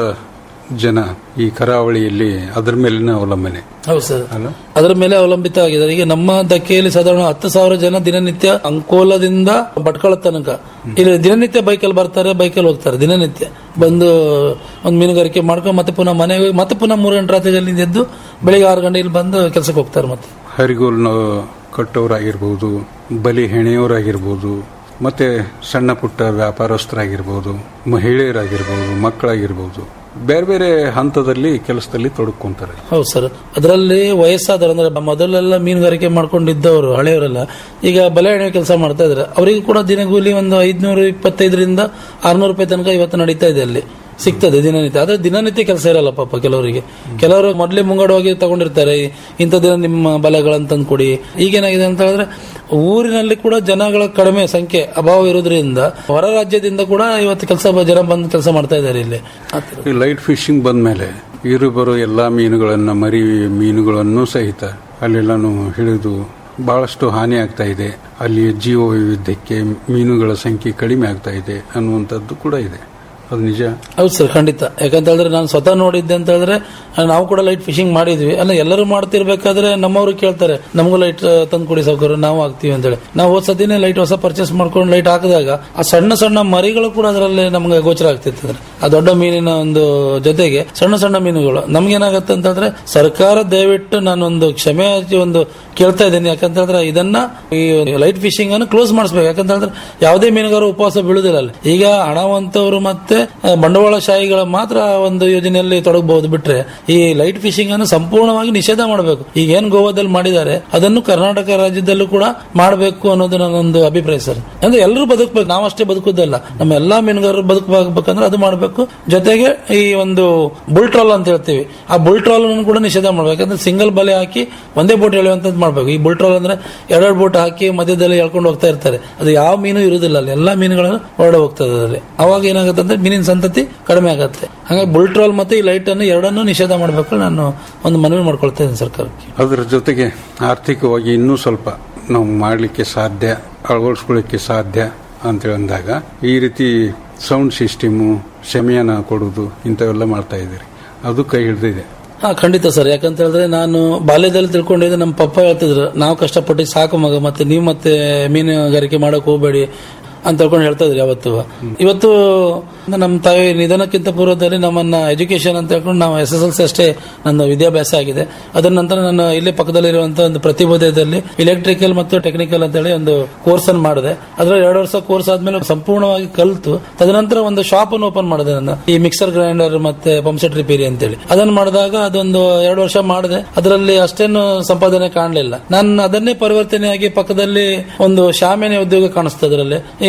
ಜನ ಈ ಕರಾವಳಿಯಲ್ಲಿ ಅದರ ಮೇಲಿನ ಅವಲಂಬನೆ
ಹೌದು ಸರ್
ಅಲ್ಲ
ಅದರ ಮೇಲೆ ಅವಲಂಬಿತ ಆಗಿದ್ದಾರೆ ಈಗ ನಮ್ಮ ಧಕ್ಕೆಯಲ್ಲಿ ಸಾಧಾರಣ ಹತ್ತು ಸಾವಿರ ಜನ ದಿನನಿತ್ಯ ಅಂಕೋಲದಿಂದ ಭಟ್ಕಳ ತನಕ ಇಲ್ಲಿ ದಿನನಿತ್ಯ ಬೈಕಲ್ಲಿ ಬರ್ತಾರೆ ಬೈಕಲ್ಲಿ ಹೋಗ್ತಾರೆ ದಿನನಿತ್ಯ ಬಂದು ಒಂದು ಮೀನುಗಾರಿಕೆ ಮಾಡ್ಕೊಂಡು ಮತ್ತೆ ಪುನಃ ಮನೆಗೆ ಹೋಗಿ ಮತ್ತೆ ಪುನಃ ಮೂರು ಗಂಟೆ ರಾತ್ರಿಯಲ್ಲಿ ಎದ್ದು ಬೆಳಿಗ್ಗೆ ಆರು ಗಂಟೆಯಲ್ಲಿ ಬಂದು ಕೆಲಸಕ್ಕೆ ಹೋಗ್ತಾರೆ ಮತ್ತೆ
ಹರಿಗೋಲ್ನ ಕಟ್ಟೋರಾಗಿರ್ಬೋದು ಬಲಿ ಹೆಣೆಯೋರಾಗಿರ್ಬೋದು ಮತ್ತೆ ಸಣ್ಣ ಪುಟ್ಟ ವ್ಯಾಪಾರಸ್ಥರಾಗಿರ್ಬೋದು ಮಹಿಳೆಯರಾಗಿರ್ಬೋದು ಮಕ್ಕಳಾಗಿರ್ಬೋದು ಬೇರೆ ಬೇರೆ ಹಂತದಲ್ಲಿ ಕೆಲಸದಲ್ಲಿ ತೊಡಕೊಂತಾರೆ
ಹೌದು ಸರ್ ಅದರಲ್ಲಿ ವಯಸ್ಸಾದವರು ಅಂದ್ರೆ ಮೊದಲೆಲ್ಲ ಮೀನುಗಾರಿಕೆ ಮಾಡ್ಕೊಂಡಿದ್ದವರು ಹಳೆಯವರೆಲ್ಲ ಈಗ ಬಲೆ ಎಣೆಯೋ ಕೆಲಸ ಮಾಡ್ತಾ ಇದ್ದಾರೆ ಅವರಿಗೂ ಕೂಡ ದಿನಗೂಲಿ ಒಂದು ಐದ್ನೂರು ಇಪ್ಪತ್ತೈದರಿಂದ ಆರ್ನೂರು ರೂಪಾಯಿ ತನಕ ಇವತ್ತು ನಡೀತಾ ಇದೆ ಅಲ್ಲಿ ಸಿಗ್ತದೆ ದಿನನಿತ್ಯ ಆದ್ರೆ ದಿನನಿತ್ಯ ಕೆಲಸ ಇರಲ್ಲ ಪಾಪ ಕೆಲವರಿಗೆ ಕೆಲವರು ಮೊದಲೇ ಮುಂಗಡವಾಗಿ ತಗೊಂಡಿರ್ತಾರೆ ಇಂಥ ದಿನ ನಿಮ್ಮ ಬಲೆಗಳನ್ನ ತಂದು ಕೊಡಿ ಈಗೇನಾಗಿದೆ ಅಂತ ಹೇಳಿದ್ರೆ ಊರಿನಲ್ಲಿ ಕೂಡ ಜನಗಳ ಕಡಿಮೆ ಸಂಖ್ಯೆ ಅಭಾವ ಇರೋದ್ರಿಂದ ಹೊರ ರಾಜ್ಯದಿಂದ ಕೂಡ ಇವತ್ತು ಕೆಲಸ ಜನ ಬಂದು ಕೆಲಸ ಮಾಡ್ತಾ ಇದ್ದಾರೆ ಇಲ್ಲಿ ಆ ಥರ.
ಈ ಲೈಟ್ ಫಿಶಿಂಗ್ ಬಂದ್ಮೇಲೆ ಇರು ಬರೋ ಎಲ್ಲಾ ಮೀನುಗಳನ್ನ ಮರಿ ಮೀನುಗಳನ್ನು ಸಹಿತ ಅಲ್ಲೆಲ್ಲಾನು ಹಿಡಿದು ಬಹಳಷ್ಟು ಹಾನಿ ಆಗ್ತಾ ಇದೆ ಅಲ್ಲಿ ಜೀವ ವೈವಿಧ್ಯಕ್ಕೆ ಮೀನುಗಳ ಸಂಖ್ಯೆ ಕಡಿಮೆ ಆಗ್ತಾ ಇದೆ ಅನ್ನುವಂಥದ್ದು ಕೂಡ ಇದೆ ಅದು ನಿಜ
ಹೌದು ಸರ್ ಖಂಡಿತ ಯಾಕಂತ ಹೇಳಿದ್ರೆ ನಾನು ಸ್ವತಃ ನೋಡಿದ್ದೆ ಅಂತ ಹೇಳಿದ್ರೆ ನಾವು ಕೂಡ ಲೈಟ್ ಫಿಶಿಂಗ್ ಮಾಡಿದ್ವಿ ಅಲ್ಲ ಎಲ್ಲರೂ ಮಾಡ್ತಿರ್ಬೇಕಾದ್ರೆ ನಮ್ಮವರು ಕೇಳ್ತಾರೆ ನಮಗೂ ಲೈಟ್ ತಂದು ಕೊಡಿ ಸೌಕರ್ಯ ನಾವು ಹಾಕ್ತೀವಿ ಅಂತೇಳಿ ನಾವು ಹೋದ್ ಸತಿನೇ ಲೈಟ್ ಹೊಸ ಪರ್ಚೇಸ್ ಮಾಡ್ಕೊಂಡು ಲೈಟ್ ಹಾಕಿದಾಗ ಆ ಸಣ್ಣ ಸಣ್ಣ ಮರಿಗಳು ಕೂಡ ಅದರಲ್ಲಿ ನಮ್ಗೆ ಗೋಚರ ಆಗ್ತಿತ್ತು ಅಂದ್ರೆ ಆ ದೊಡ್ಡ ಮೀನಿನ ಒಂದು ಜೊತೆಗೆ ಸಣ್ಣ ಸಣ್ಣ ಮೀನುಗಳು ನಮ್ಗೇನಾಗತ್ತೆ ಅಂತಂದ್ರೆ ಸರ್ಕಾರ ದಯವಿಟ್ಟು ನಾನೊಂದು ಕ್ಷಮೆ ಯಾಚಿ ಒಂದು ಕೇಳ್ತಾ ಇದ್ದೀನಿ ಯಾಕಂತ ಹೇಳಿದ್ರೆ ಇದನ್ನ ಈ ಲೈಟ್ ಫಿಶಿಂಗ್ ಅನ್ನು ಕ್ಲೋಸ್ ಮಾಡಿಸ್ಬೇಕು ಯಾಕಂತ ಹೇಳಿದ್ರೆ ಯಾವುದೇ ಮೀನುಗಾರ ಉಪವಾಸ ಬೀಳುದಿಲ್ಲ ಅಲ್ಲಿ ಈಗ ಹಣವಂತವರು ಮತ್ತೆ ಆ, ಬಂಡವಾಳಶಾಹಿಗಳ ಮಾತ್ರ ಒಂದು ಯೋಜನೆಯಲ್ಲಿ ತೊಡಗಬಹುದು ಬಿಟ್ರೆ ಈ ಲೈಟ್ ಫಿಶಿಂಗ್ ಅನ್ನು ಸಂಪೂರ್ಣವಾಗಿ ನಿಷೇಧ ಮಾಡಬೇಕು ಈಗ ಏನ್ ಗೋವಾದಲ್ಲಿ ಮಾಡಿದ್ದಾರೆ ಅದನ್ನು ಕರ್ನಾಟಕ ರಾಜ್ಯದಲ್ಲೂ ಕೂಡ ಮಾಡಬೇಕು ಅನ್ನೋದು ನನ್ನೊಂದು ಅಭಿಪ್ರಾಯ ಸರ್ ಅಂದ್ರೆ ಎಲ್ಲರೂ ಬದುಕಬೇಕು ನಾವಷ್ಟೇ ಬದುಕುದಲ್ಲ ನಮ್ಮ ಎಲ್ಲಾ ಮೀನುಗಾರರು ಬದುಕಬೇಕಂದ್ರೆ ಅದು ಮಾಡಬೇಕು ಜೊತೆಗೆ ಈ ಒಂದು ಬುಲ್ ಟ್ರಾಲ್ ಅಂತ ಹೇಳ್ತೀವಿ ಆ ಬುಲ್ ಟ್ರಾಲ್ ಕೂಡ ನಿಷೇಧ ಮಾಡ್ಬೇಕು ಯಾಕಂದ್ರೆ ಸಿಂಗಲ್ ಬಲೆ ಹಾಕಿ ಒಂದೇ ಬೋಟ್ ಎಳೆಯುವಂತದ್ದು ಮಾಡ್ಬೇಕು ಈ ಬುಲ್ ಟ್ರಾಲ್ ಅಂದ್ರೆ ಎರಡೆರಡು ಬೋಟ್ ಹಾಕಿ ಮಧ್ಯದಲ್ಲಿ ಎಳ್ಕೊಂಡು ಹೋಗ್ತಾ ಇರ್ತಾರೆ ಅದು ಯಾವ ಮೀನು ಇರುವುದಿಲ್ಲ ಅಲ್ಲಿ ಎಲ್ಲಾ ಮೀನುಗಳನ್ನು ಹೊರಡೆ ಹೋಗ್ತದೆ ಅದರಲ್ಲಿ ಅವಾಗ ಏನಾಗುತ್ತೆ ಅಂದ್ರೆ ಮೀನಿನ ಸಂತತಿ ಕಡಿಮೆ ಆಗುತ್ತೆ ಹಾಗಾಗಿ ಬುಲ್ ಟ್ರಾಲ್ ಮತ್ತೆ ಈ ಲೈಟ್ ಅನ್ನು ಎರಡನ್ನೂ ನಿಷೇಧ ಮಾಡಬೇಕು ನಾನು ಒಂದು ಮನವಿ ಮಾಡ್ಕೊಳ್ತಾ ಇದ್ದೀನಿ ಸರ್ಕಾರಕ್ಕೆ
ಅದರ ಜೊತೆಗೆ ಆರ್ಥಿಕವಾಗಿ ಇನ್ನೂ ಸ್ವಲ್ಪ ನಾವು ಮಾಡಲಿಕ್ಕೆ ಸಾಧ್ಯ ಅಳವಡಿಸ್ಕೊಳ್ಳಿಕ್ಕೆ ಸಾಧ್ಯ ಅಂತ ಅಂದಾಗ ಈ ರೀತಿ ಸೌಂಡ್ ಸಿಸ್ಟಮು ಶಮಯನ ಕೊಡೋದು ಇಂಥವೆಲ್ಲ ಮಾಡ್ತಾ ಇದ್ದೀರಿ ಅದು ಕೈ ಹಿಡಿದಿದೆ
ಹಾ ಖಂಡಿತ ಸರ್ ಯಾಕಂತ ಹೇಳಿದ್ರೆ ನಾನು ಬಾಲ್ಯದಲ್ಲಿ ತಿಳ್ಕೊಂಡಿದ್ದೆ ನಮ್ಮ ಪಪ್ಪ ಹೇಳ್ತಿದ್ರು ನಾವು ಕಷ್ಟಪಟ್ಟು ಸಾಕು ಮಗ ಮತ್ತೆ ನೀವು ಮತ್ತೆ ಮೀನುಗಾರಿಕೆ ಮಾಡಕ್ ಹೋಗ್ಬೇಡಿ ಅಂತ ಹೇಳ್ಕೊಂಡು ಹೇಳ್ತಾ ಇದ್ರು ಯಾವತ್ತು ಇವತ್ತು ನಮ್ಮ ತಾಯಿ ನಿಧನಕ್ಕಿಂತ ಪೂರ್ವದಲ್ಲಿ ನಮ್ಮನ್ನ ಎಜುಕೇಶನ್ ಅಂತ ಹೇಳ್ಕೊಂಡು ನಾವು ಎಸ್ ಎಸ್ ಎಲ್ ಸಿ ಅಷ್ಟೇ ನನ್ನ ವಿದ್ಯಾಭ್ಯಾಸ ಆಗಿದೆ ಅದರ ನಂತರ ನಾನು ಇಲ್ಲೇ ಪಕ್ಕದಲ್ಲಿರುವಂತಹ ಒಂದು ಪ್ರತಿಬೋಧದಲ್ಲಿ ಇಲೆಕ್ಟ್ರಿಕಲ್ ಮತ್ತು ಟೆಕ್ನಿಕಲ್ ಅಂತ ಹೇಳಿ ಒಂದು ಕೋರ್ಸ್ ಅನ್ನು ಮಾಡಿದೆ ಅದರಲ್ಲಿ ಎರಡು ವರ್ಷ ಕೋರ್ಸ್ ಆದ್ಮೇಲೆ ಸಂಪೂರ್ಣವಾಗಿ ಕಲಿತು ತದನಂತರ ಒಂದು ಶಾಪ್ ಅನ್ನು ಓಪನ್ ಮಾಡಿದೆ ನಾನು ಈ ಮಿಕ್ಸರ್ ಗ್ರೈಂಡರ್ ಮತ್ತೆ ಪಂಪ್ಸೆಟ್ ರಿಪೇರಿ ಅಂತೇಳಿ ಅದನ್ನು ಮಾಡಿದಾಗ ಅದೊಂದು ಎರಡು ವರ್ಷ ಮಾಡಿದೆ ಅದರಲ್ಲಿ ಅಷ್ಟೇನು ಸಂಪಾದನೆ ಕಾಣಲಿಲ್ಲ ನಾನು ಅದನ್ನೇ ಪರಿವರ್ತನೆಯಾಗಿ ಪಕ್ಕದಲ್ಲಿ ಒಂದು ಶಾಮಿಯಾನ ಉದ್ಯೋಗ ಕಾಣಿಸ್ತದೆ ಅದರಲ್ಲಿ ಈ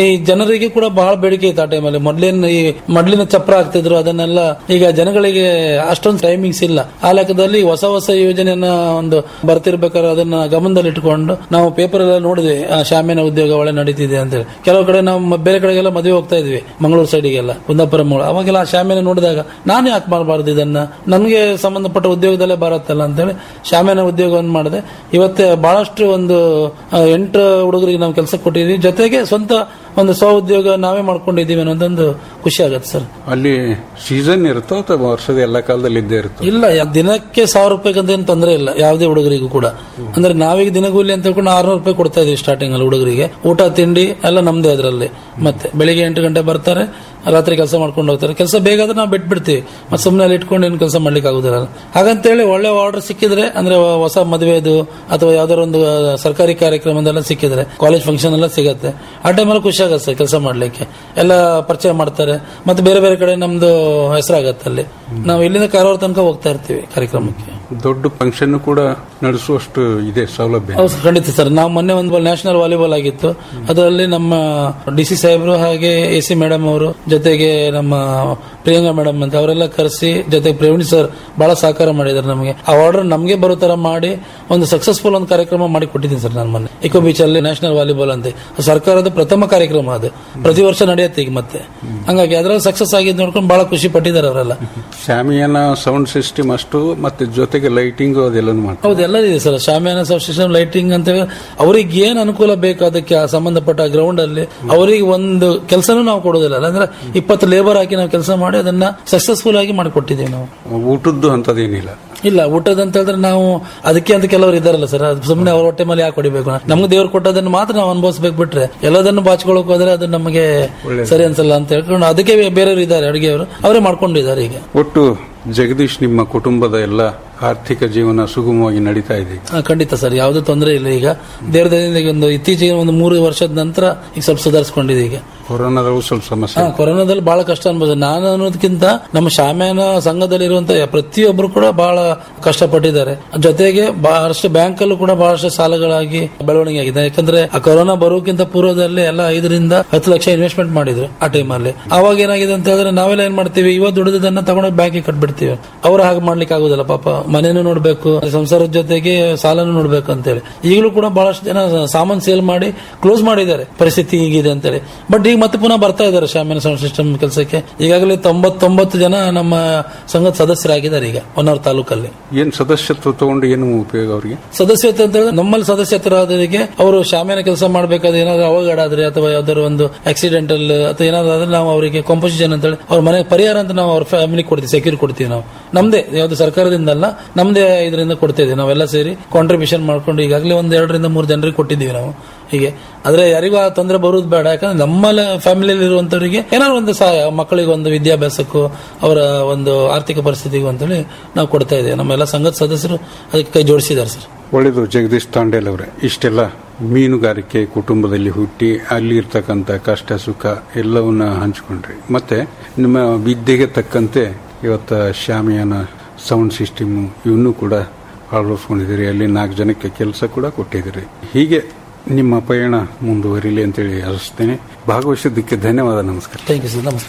ಜನರಿಗೆ ಕೂಡ ಬಹಳ ಬೇಡಿಕೆ ಇತ್ತು ಆ ಟೈಮಲ್ಲಿ ಮೊದ್ಲಿನ ಈ ಮಡ್ಲಿನ ಚಪ್ರ ಹಾಕ್ತಿದ್ರು ಅದನ್ನೆಲ್ಲ ಈಗ ಜನಗಳಿಗೆ ಅಷ್ಟೊಂದು ಟೈಮಿಂಗ್ಸ್ ಇಲ್ಲ ಆ ಲೆಕ್ಕದಲ್ಲಿ ಹೊಸ ಹೊಸ ಯೋಜನೆಯನ್ನ ಒಂದು ಬರ್ತಿರ್ಬೇಕಾದ್ರೆ ಅದನ್ನ ಗಮನದಲ್ಲಿ ಇಟ್ಕೊಂಡು ನಾವು ಪೇಪರ್ ಎಲ್ಲ ನೋಡಿದ್ವಿ ಆ ಶಾಮಿಯಾನ ಉದ್ಯೋಗ ಒಳ್ಳೆ ನಡೀತಿದೆ ಅಂತ ಹೇಳಿ ಕೆಲವು ಕಡೆ ನಾವು ಮ- ಬೇರೆ ಕಡೆಗೆಲ್ಲ ಮದುವೆ ಹೋಗ್ತಾ ಇದ್ವಿ ಮಂಗಳೂರು ಸೈಡಿಗೆಲ್ಲ ಕುಂದಾಪುರ ಮೂಲ ಅವಾಗೆಲ್ಲ ಆ ಶಾಮಿಯಾನ ನೋಡಿದಾಗ ನಾನು ಯಾಕೆ ಮಾಡಬಾರ್ದು ಇದನ್ನ ನನಗೆ ಸಂಬಂಧಪಟ್ಟ ಉದ್ಯೋಗದಲ್ಲೇ ಬರುತ್ತಲ್ಲ ಅಂತೇಳಿ ಶಾಮಿಯಾನ ಉದ್ಯೋಗವನ್ನು ಮಾಡಿದೆ ಇವತ್ತೇ ಬಹಳಷ್ಟು ಒಂದು ಆ, ಎಂಟು ಹುಡುಗರಿಗೆ ನಾವು ಕೆಲಸ ಕೊಟ್ಟಿದ್ದೀವಿ ಜೊತೆಗೆ ಸ್ವಂತ ಒಂದು ಸ್ವ ಉದ್ಯೋಗ ನಾವೇ ಮಾಡ್ಕೊಂಡಿದ್ದೀವಿ ಅನ್ನೋದೊಂದು ಖುಷಿ ಆಗತ್ತೆ ಸರ್
ಅಲ್ಲಿ ಸೀಸನ್ ಇರುತ್ತೋ ಅಥವಾ ವರ್ಷದ ಎಲ್ಲ ಕಾಲದಲ್ಲಿ ಇದ್ದೇ ಇರುತ್ತೋ
ಇಲ್ಲ ಯಾ- ದಿನಕ್ಕೆ ಸಾವಿರ ರೂಪಾಯಿಗಂತ ಏನು ತೊಂದರೆ ಇಲ್ಲ ಯಾವುದೇ ಹುಡುಗರಿಗೂ ಕೂಡ ಅಂದ್ರೆ ನಾವೀಗ ದಿನಗೂಲಿ ಅಂತ ಹೇಳ್ಕೊಂಡು ಆರ್ನೂರು ರೂಪಾಯಿ ಕೊಡ್ತಾ ಇದೀವಿ ಸ್ಟಾರ್ಟಿಂಗ್ ಅಲ್ಲಿ ಹುಡುಗರಿಗೆ ಊಟ ತಿಂಡಿ ಎಲ್ಲ ನಮ್ದೇ ಅದರಲ್ಲಿ ಮತ್ತೆ ಬೆಳಿಗ್ಗೆ ಎಂಟು ಗಂಟೆ ಬರ್ತಾರೆ ರಾತ್ರಿ ಕೆಲಸ ಮಾಡ್ಕೊಂಡು ಹೋಗ್ತಾರೆ ಕೆಲಸ ಬೇಗ ಆದ್ರೆ ನಾವು ಬಿಟ್ಬಿಡ್ತೀವಿ ಮತ್ತೆ ಸುಮ್ಮನೆ ಅಲ್ಲಿ ಇಟ್ಕೊಂಡು ಏನು ಕೆಲಸ ಮಾಡ್ಲಿಕ್ಕೆ ಆಗುದಿಲ್ಲ ಹಾಗಂತೇಳಿ ಒಳ್ಳೆ ಆರ್ಡರ್ ಸಿಕ್ಕಿದ್ರೆ ಅಂದ್ರೆ ಹೊಸ ಮದುವೆದು ಅಥವಾ ಯಾವ್ದಾದ್ರು ಒಂದು ಆ, ಸರ್ಕಾರಿ ಕಾರ್ಯಕ್ರಮದೆಲ್ಲ ಸಿಕ್ಕಿದ್ರೆ ಕಾಲೇಜ್ ಫಂಕ್ಷನ್ ಎಲ್ಲ ಸಿಗತ್ತೆ ಆ ಟೈಮಲ್ಲಿ ಖುಷಿ ಆಗತ್ತೆ ಸರ್ ಕೆಲಸ ಮಾಡ್ಲಿಕ್ಕೆ ಎಲ್ಲ ಪರಿಚಯ ಮಾಡ್ತಾರೆ ಮತ್ತೆ ಬೇರೆ ಬೇರೆ ಕಡೆ ನಮ್ದು ಹೆಸರಾಗತ್ತೆ ಅಲ್ಲಿ ನಾವು ಇಲ್ಲಿಂದ ಕಾರವಾರ ತನಕ ಹೋಗ್ತಾ ಇರ್ತೀವಿ ಕಾರ್ಯಕ್ರಮಕ್ಕೆ
ದೊಡ್ಡ ಫಂಕ್ಷನ್ ಕೂಡ ನಡೆಸುವಷ್ಟು ಇದೆ ಸೌಲಭ್ಯ
ಹೌದು ಸರ್, ಖಂಡಿತ ಸರ್ ನಾವು ಮೊನ್ನೆ ಒಂದು ನ್ಯಾಷನಲ್ ವಾಲಿಬಾಲ್ ಆಗಿತ್ತು ಅದರಲ್ಲಿ ನಮ್ಮ ಡಿ ಸಿ ಸಾಹೇಬರು ಹಾಗೆ ಎ ಸಿ ಮೇಡಮ್ ಅವರು ಜೊತೆಗೆ ನಮ್ಮ ಪ್ರಿಯಾಂಕಾ ಮೇಡಮ್ ಅಂತ ಅವರೆಲ್ಲ ಕರೆಸಿ ಜೊತೆಗೆ ಪ್ರವೀಣ್ ಸರ್ ಬಹಳ ಸಹಕಾರ ಮಾಡಿದ್ದಾರೆ ನಮಗೆ ಆ ಆರ್ಡರ್ ನಮಗೆ ಬರೋ ತರ ಮಾಡಿ ಒಂದು ಸಕ್ಸಸ್ಫುಲ್ ಒಂದು ಕಾರ್ಯಕ್ರಮ ಮಾಡಿ ಕೊಟ್ಟಿದ್ದೀನಿ ಸರ್ ನಾನು ಮೊನ್ನೆ ಇಕೋ ಬೀಚ್ ಅಲ್ಲಿ ನ್ಯಾಷನಲ್ ವಾಲಿಬಾಲ್ ಅಂತ ಅದು ಸರ್ಕಾರದ ಪ್ರಥಮ ಕಾರ್ಯಕ್ರಮ ಅದು ಪ್ರತಿ ವರ್ಷ ನಡೆಯುತ್ತೆ ಈಗ ಮತ್ತೆ ಹಂಗಾಗಿ ಅದರಲ್ಲಿ ಸಕ್ಸಸ್ ಆಗಿದ್ದು ನೋಡ್ಕೊಂಡು ಬಹಳ ಖುಷಿ ಪಟ್ಟಿದ್ದಾರೆ ಅವರೆಲ್ಲ
ಶಾಮಿಯಾನ ಸೌಂಡ್ ಸಿಸ್ಟಮ್ ಅಷ್ಟು ಮತ್ತೆ ಜೊತೆಗೆ ಲೈಟಿಂಗ್ ಅದೆಲ್ಲನೂ ಮಾಡ್ತಾರೆ
ಹೌದು ಎಲ್ಲ ಇದೆ ಸರ್ ಶಾಮಿಯಾನ ಸಬ್ಸ್ಟೇಷನ್ ಲೈಟಿಂಗ್ ಅಂತ ಅವ್ರಿಗೆ ಏನ್ ಅನುಕೂಲ ಬೇಕು ಅದಕ್ಕೆ ಆ ಸಂಬಂಧಪಟ್ಟ ಗ್ರೌಂಡ್ ಅಲ್ಲಿ ಅವರಿಗೆ ಒಂದು ಕೆಲಸನೂ ನಾವು ಕೊಡೋದಿಲ್ಲ ಅಂದ್ರೆ ಇಪ್ಪತ್ತು ಲೇಬರ್ ಹಾಕಿ ನಾವು ಕೆಲಸ ಮಾಡಿ ಅದನ್ನ ಸಕ್ಸಸ್ಫುಲ್ ಆಗಿ ಮಾಡಿಕೊಟ್ಟಿದ್ದೀವಿ ನಾವು
ಊಟದ್ದು ಅಂತದೇನಿಲ್ಲ
ಇಲ್ಲ ಊಟದ ಅಂತ ಹೇಳಿದ್ರೆ ನಾವು ಅದಕ್ಕೆ ಅಂತ ಕೆಲವರು ಇದಾರಲ್ಲ ಸರ್ ಅದು ಸುಮ್ಮನೆ ಅವ್ರ ಹೊಟ್ಟೆ ಮೇಲೆ ಯಾಕೆ ಹೊಡಿಬೇಕು ನಮ್ಗೆ ದೇವ್ರು ಕೊಟ್ಟದನ್ನು ಮಾತ್ರ ನಾವು ಅನುಭವಿಸ್ಬೇಕು ಬಿಟ್ರೆ ಎಲ್ಲದನ್ನು ಬಾಚ್ಕೊಳಕ್ ಹೋದ್ರೆ ಅದು ನಮಗೆ ಸರಿ ಅನ್ಸಲ್ಲ ಅಂತ ಹೇಳ್ಕೊಂಡು ಅದಕ್ಕೆ ಬೇರೆಯವರು ಇದ್ದಾರೆ ಅಡುಗೆಯವರು ಅವರೇ ಮಾಡ್ಕೊಂಡಿದ್ದಾರೆ ಈಗ
ಒಟ್ಟು ಜಗದೀಶ್ ನಿಮ್ಮ ಕುಟುಂಬದ ಎಲ್ಲ ಆರ್ಥಿಕ ಜೀವನ ಸುಗಮವಾಗಿ ನಡೀತಾ ಇದೆ
ಹಾ, ಖಂಡಿತ ಸರ್ ಯಾವುದೇ ತೊಂದರೆ ಇಲ್ಲ ಈಗ ದೇವ್ರ ದಯದಿಂದ ಈಗ ಒಂದು ಇತ್ತೀಚೆಗೆ ಒಂದು ಮೂರು ವರ್ಷದ ನಂತರ ಈಗ ಸ್ವಲ್ಪ ಸುಧಾರಿಸ್ಕೊಂಡಿದೆ ಈಗ
ಕೊರೋನಾದಲ್ಲೂ ಸ್ವಲ್ಪ ಸಮಸ್ಯೆ
ಹಾ ಕೊರೋನಾದಲ್ಲಿ ಬಹಳ ಕಷ್ಟ ಅನ್ಬೋದು ನಾನು ಅನ್ನೋದಕ್ಕಿಂತ ನಮ್ಮ ಶಾಮ್ಯಾನ ಸಂಘದಲ್ಲಿ ಇರುವಂತಹ ಪ್ರತಿಯೊಬ್ಬರು ಕೂಡ ಬಹಳ ಕಷ್ಟಪಟ್ಟಿದ್ದಾರೆ ಜೊತೆಗೆ ಬಹಳಷ್ಟು ಬ್ಯಾಂಕ್ ಅಲ್ಲೂ ಕೂಡ ಬಹಳಷ್ಟು ಸಾಲಗಳಾಗಿ ಬೆಳವಣಿಗೆ ಆಗಿದೆ ಯಾಕಂದ್ರೆ ಆ ಕೊರೋನಾ ಬರೋಕ್ಕಿಂತ ಪೂರ್ವದಲ್ಲಿ ಎಲ್ಲ ಐದರಿಂದ ಹತ್ತು ಲಕ್ಷ ಇನ್ವೆಸ್ಟ್ಮೆಂಟ್ ಮಾಡಿದ್ರು ಆ ಟೈಮಲ್ಲಿ ಅವಾಗ ಏನಾಗಿದೆ ಅಂತ ಹೇಳಿದ್ರೆ ನಾವೆಲ್ಲ ಏನ್ ಮಾಡ್ತೀವಿ ಇವತ್ತು ದುಡಿದನ್ನ ತಗೊಂಡೋಗಿ ಬ್ಯಾಂಕಿಗೆ ಕಟ್ಬಿಡ್ತೀವಿ ಅವ್ರು ಹಾಗೆ ಮಾಡ್ಲಿಕ್ಕೆ ಆಗುದಿಲ್ಲ ಪಾಪ ಮನೇನು ನೋಡ್ಬೇಕು ಸಂಸಾರದ ಜೊತೆಗೆ ಸಾಲನು ನೋಡ್ಬೇಕು ಅಂತೇಳಿ ಈಗಲೂ ಕೂಡ ಬಹಳಷ್ಟು ಜನ ಸಾಮಾನು ಸೇಲ್ ಮಾಡಿ ಕ್ಲೋಸ್ ಮಾಡಿದ್ದಾರೆ ಪರಿಸ್ಥಿತಿ ಹೀಗಿದೆ ಅಂತೇಳಿ ಬಟ್ ಈಗ ಮತ್ತೆ ಪುನಃ ಬರ್ತಾ ಇದ್ದಾರೆ ಶಾಮಿಯಾನ ಸೌಂಡ್ ಸಿಸ್ಟಮ್ ಕೆಲಸಕ್ಕೆ ಈಗಾಗಲೇ ತೊಂಬತ್ತೊಂಬತ್ತು ಜನ ನಮ್ಮ ಸಂಘದ ಸದಸ್ಯರಾಗಿದ್ದಾರೆ ಈಗ ಹೊನ್ನಾವರ ತಾಲೂಕಲ್ಲಿ
ಏನ್ ಸದಸ್ಯತ್ವ ತಗೊಂಡು ಏನು ಉಪಯೋಗ ಅವರಿಗೆ
ಸದಸ್ಯತ್ವ ಅಂತ ಹೇಳಿದ್ರೆ ನಮ್ಮಲ್ಲಿ ಸದಸ್ಯತ್ವರಾದವರಿಗೆ ಅವರು ಶಾಮಿಯಾನ ಕೆಲಸ ಮಾಡಬೇಕಾದ್ರೆ ಏನಾದ್ರು ಅವಘಡ ಆದ್ರೆ ಅಥವಾ ಯಾವ್ದಾದ್ರು ಒಂದು ಆಕ್ಸಿಡೆಂಟಲ್ ಅಥವಾ ಏನಾದ್ರು ಆದ್ರೆ ನಾವು ಅವರಿಗೆ ಕಾಂಪೋಸಿಷನ್ ಅಂತ ಹೇಳಿ ಅವ್ರ ಮನೆ ಪರಿಹಾರ ಅಂತ ನಾವು ಅವ್ರ ಫ್ಯಾಮಿಲಿ ಕೊಡ್ತೀವಿ ಸೆಕ್ಯೂರ್ ಕೊಡ್ತೀವಿ ನಾವು ನಮ್ದೇ ಯಾವ್ದು ಸರ್ಕಾರದಿಂದ ಅಲ್ಲ ನಮ್ದೇ ಇದರಿಂದ ಕೊಡ್ತಿದ್ವಿ ನಾವೆಲ್ಲ ಸೇರಿ ಕಾಂಟ್ರಿಬ್ಯೂಷನ್ ಮಾಡ್ಕೊಂಡು ಈಗಾಗಲೇ ಒಂದ್ ಎರಡರಿಂದ ಮೂರು ಜನರಿಗೆ ಕೊಟ್ಟಿದ್ದೀವಿ ನಾವು ಹೀಗೆ ಆದ್ರೆ ಯಾರಿಗೂ ಆ ತೊಂದರೆ ಬರುವುದು ಬೇಡ ಯಾಕಂದ್ರೆ ನಮ್ಮ ಫ್ಯಾಮಿಲಿಯಲ್ಲಿ ಇರುವಂತವರಿಗೆ ಏನಾದ್ರು ಒಂದು ಸಹಾಯ ಮಕ್ಕಳಿಗೆ ಒಂದು ವಿದ್ಯಾಭ್ಯಾಸಕ್ಕೂ ಅವರ ಒಂದು ಆರ್ಥಿಕ ಪರಿಸ್ಥಿತಿಗೂ ಅಂತೇಳಿ ನಾವು ಕೊಡ್ತಾ ಇದ್ದೇವೆ ನಮ್ಮೆಲ್ಲ ಸಂಘದ ಸದಸ್ಯರು ಅದಕ್ಕೆ ಕೈ ಜೋಡಿಸಿದ್ದಾರೆ ಸರ್
ಒಳ್ಳೆಯದು ಜಗದೀಶ್ ತಾಂಡೇಲ್ ಅವರೇ ಇಷ್ಟೆಲ್ಲ ಮೀನುಗಾರಿಕೆ ಕುಟುಂಬದಲ್ಲಿ ಹುಟ್ಟಿ ಅಲ್ಲಿ ಇರ್ತಕ್ಕಂಥ ಕಷ್ಟ ಸುಖ ಎಲ್ಲವನ್ನ ಹಂಚಿಕೊಂಡ್ರಿ ಮತ್ತೆ ನಿಮ್ಮ ವಿದ್ಯೆಗೆ ತಕ್ಕಂತೆ ಇವತ್ತ ಶಾಮಿಯಾನ ಸೌಂಡ್ ಸಿಸ್ಟಮ್ ಇವನ್ನೂ ಕೂಡ ಅಳವಡಿಸ್ಕೊಂಡಿದ್ದೀರಿ ಅಲ್ಲಿ ನಾಲ್ಕು ಜನಕ್ಕೆ ಕೆಲಸ ಕೂಡ ಕೊಟ್ಟಿದ್ದೀರಿ ಹೀಗೆ ನಿಮ್ಮ ಪಯಣ ಮುಂದುವರಿಲಿ ಅಂತೇಳಿ ಆಶಿಸ್ತೇನೆ ಭಾಗವಹಿಸಿದ್ದಕ್ಕೆ ಧನ್ಯವಾದ ನಮಸ್ಕಾರ
ಥ್ಯಾಂಕ್ ಯು ಸರ್ ನಮಸ್ತೆ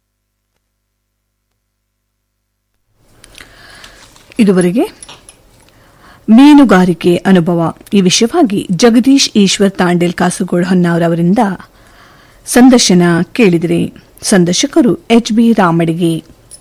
ಇದುವರೆಗೆ ಮೀನುಗಾರಿಕೆ ಅನುಭವ ಈ ವಿಷಯವಾಗಿ ಜಗದೀಶ್ ಈಶ್ವರ್ ತಾಂಡೇಲ್ ಕಾಸರಗೋಡು ಹೊನ್ನಾವರ್ ಅವರಿಂದ ಸಂದರ್ಶನ ಕೇಳಿದಿರಿ ಸಂದರ್ಶಕರು ಎಚ್ ಬಿ ರಾಮಡಿಗೆ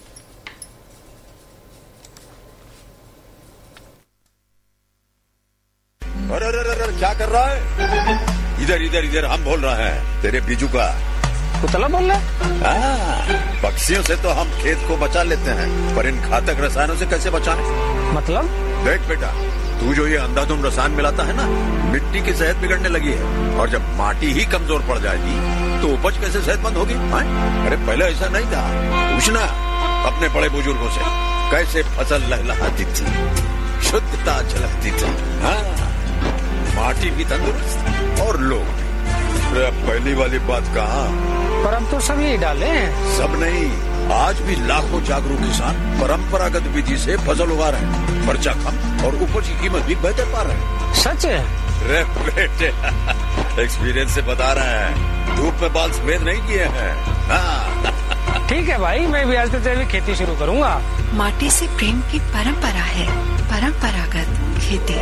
अरे अरे अरे अरे, क्या कर रहा है इधर इधर इधर हम बोल रहे हैं तेरे बीजू का
कुतला बोल रहा है
हाँ, पक्षियों से तो हम खेत को बचा लेते हैं पर इन घातक रसायनों से कैसे बचाएं?
मतलब
देख बेटा तू जो ये अंधाधुंध रसायन मिलाता है ना मिट्टी की सेहत बिगड़ने लगी है और जब माटी ही कमजोर पड़ जाएगी तो उपज कैसे सेहतमंद होगी हाँ? अरे पहले ऐसा नहीं था पूछना अपने बड़े बुजुर्गों से कैसे फसल लहलहाती थी शुद्धता झलकती थी हाँ माटी भी तंदुरुस्त और लोग भी अरे अब पहली वाली बात कहा
पर अब तो सब यही डाले हैं
सब नहीं आज भी लाखों जागरूक किसान परंपरागत विधि से फसल उगा रहे हैं खर्चा कम और उपज की कीमत भी बेहतर पा रहे हैं
सच है
रे बेटे एक्सपीरियंस से बता रहे हैं धूप में बाल सफेद नहीं किए हैं हाँ
ठीक है भाई मैं भी आज से जैविक खेती शुरू करूंगा
माटी से प्रेम की परंपरा है परंपरागत खेती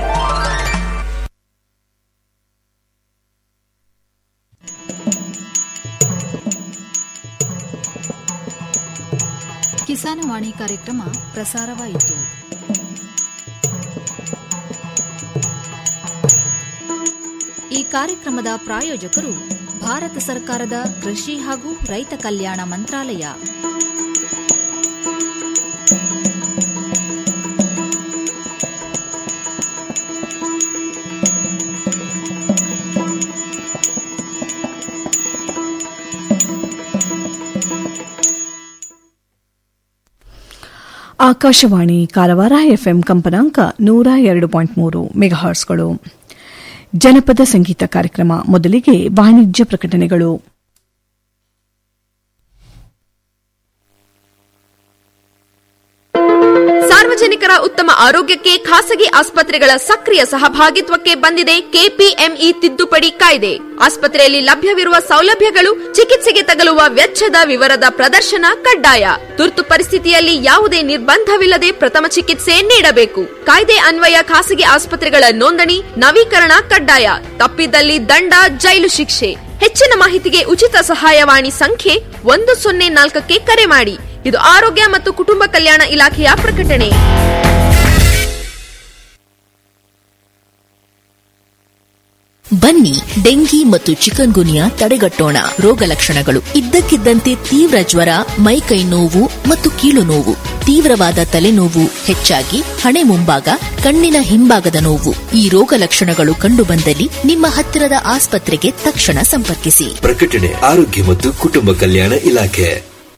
ಕಿಸಾನವಾಣಿ ಕಾರ್ಯಕ್ರಮ ಪ್ರಸಾರವಾಯಿತು ಈ ಕಾರ್ಯಕ್ರಮದ ಪ್ರಾಯೋಜಕರು ಭಾರತ ಸರ್ಕಾರದ ಕೃಷಿ ಹಾಗೂ ರೈತ ಕಲ್ಯಾಣ ಮಂತ್ರಾಲಯ
ಆಕಾಶವಾಣಿ ಕಾರವಾರ ಎಫ್ಎಂ ಕಂಪನಾಂಕ ನೂರ ಎರಡು ಪಾಯಿಂಟ್ ಮೂರು ಮೆಗಾಹರ್ಸ್ಗಳು ಜನಪದ ಸಂಗೀತ ಕಾರ್ಯಕ್ರಮ ಮೊದಲಿಗೆ ವಾಣಿಜ್ಯ ಪ್ರಕಟಣೆಗಳು
ಸಾರ್ವಜನಿಕರ ಉತ್ತಮ ಆರೋಗ್ಯಕ್ಕೆ ಖಾಸಗಿ ಆಸ್ಪತ್ರೆಗಳ ಸಕ್ರಿಯ ಸಹಭಾಗಿತ್ವಕ್ಕೆ ಬಂದಿದೆ ಕೆಪಿಎಂಇ ತಿದ್ದುಪಡಿ ಕಾಯ್ದೆ ಆಸ್ಪತ್ರೆಯಲ್ಲಿ ಲಭ್ಯವಿರುವ ಸೌಲಭ್ಯಗಳು ಚಿಕಿತ್ಸೆಗೆ ತಗಲುವ ವೆಚ್ಚದ ವಿವರದ ಪ್ರದರ್ಶನ ಕಡ್ಡಾಯ ತುರ್ತು ಪರಿಸ್ಥಿತಿಯಲ್ಲಿ ಯಾವುದೇ ನಿರ್ಬಂಧವಿಲ್ಲದೆ ಪ್ರಥಮ ಚಿಕಿತ್ಸೆ ನೀಡಬೇಕು ಕಾಯ್ದೆ ಅನ್ವಯ ಖಾಸಗಿ ಆಸ್ಪತ್ರೆಗಳ ನೋಂದಣಿ ನವೀಕರಣ ಕಡ್ಡಾಯ ತಪ್ಪಿದಲ್ಲಿ ದಂಡ ಜೈಲು ಶಿಕ್ಷೆ ಹೆಚ್ಚಿನ ಮಾಹಿತಿಗೆ ಉಚಿತ ಸಹಾಯವಾಣಿ ಸಂಖ್ಯೆ ಒಂದು ಸೊನ್ನೆ ನಾಲ್ಕಕ್ಕೆ ಕರೆ ಮಾಡಿ ಇದು ಆರೋಗ್ಯ ಮತ್ತು ಕುಟುಂಬ ಕಲ್ಯಾಣ ಇಲಾಖೆಯ ಪ್ರಕಟಣೆ
ಬನ್ನಿ ಡೆಂಗಿ ಮತ್ತು ಚಿಕನ್ ಗುನಿಯಾ ತಡೆಗಟ್ಟೋಣ ರೋಗ ಲಕ್ಷಣಗಳು ಇದ್ದಕ್ಕಿದ್ದಂತೆ ತೀವ್ರ ಜ್ವರ ಮೈಕೈ ನೋವು ಮತ್ತು ಕೀಲು ನೋವು ತೀವ್ರವಾದ ತಲೆನೋವು ಹೆಚ್ಚಾಗಿ ಹಣೆ ಮುಂಭಾಗ ಕಣ್ಣಿನ ಹಿಂಭಾಗದ ನೋವು ಈ ರೋಗ ಲಕ್ಷಣಗಳು ಕಂಡುಬಂದಲ್ಲಿ ನಿಮ್ಮ ಹತ್ತಿರದ ಆಸ್ಪತ್ರೆಗೆ ತಕ್ಷಣ ಸಂಪರ್ಕಿಸಿ
ಪ್ರಕಟಣೆ ಆರೋಗ್ಯ ಮತ್ತು ಕುಟುಂಬ ಕಲ್ಯಾಣ ಇಲಾಖೆ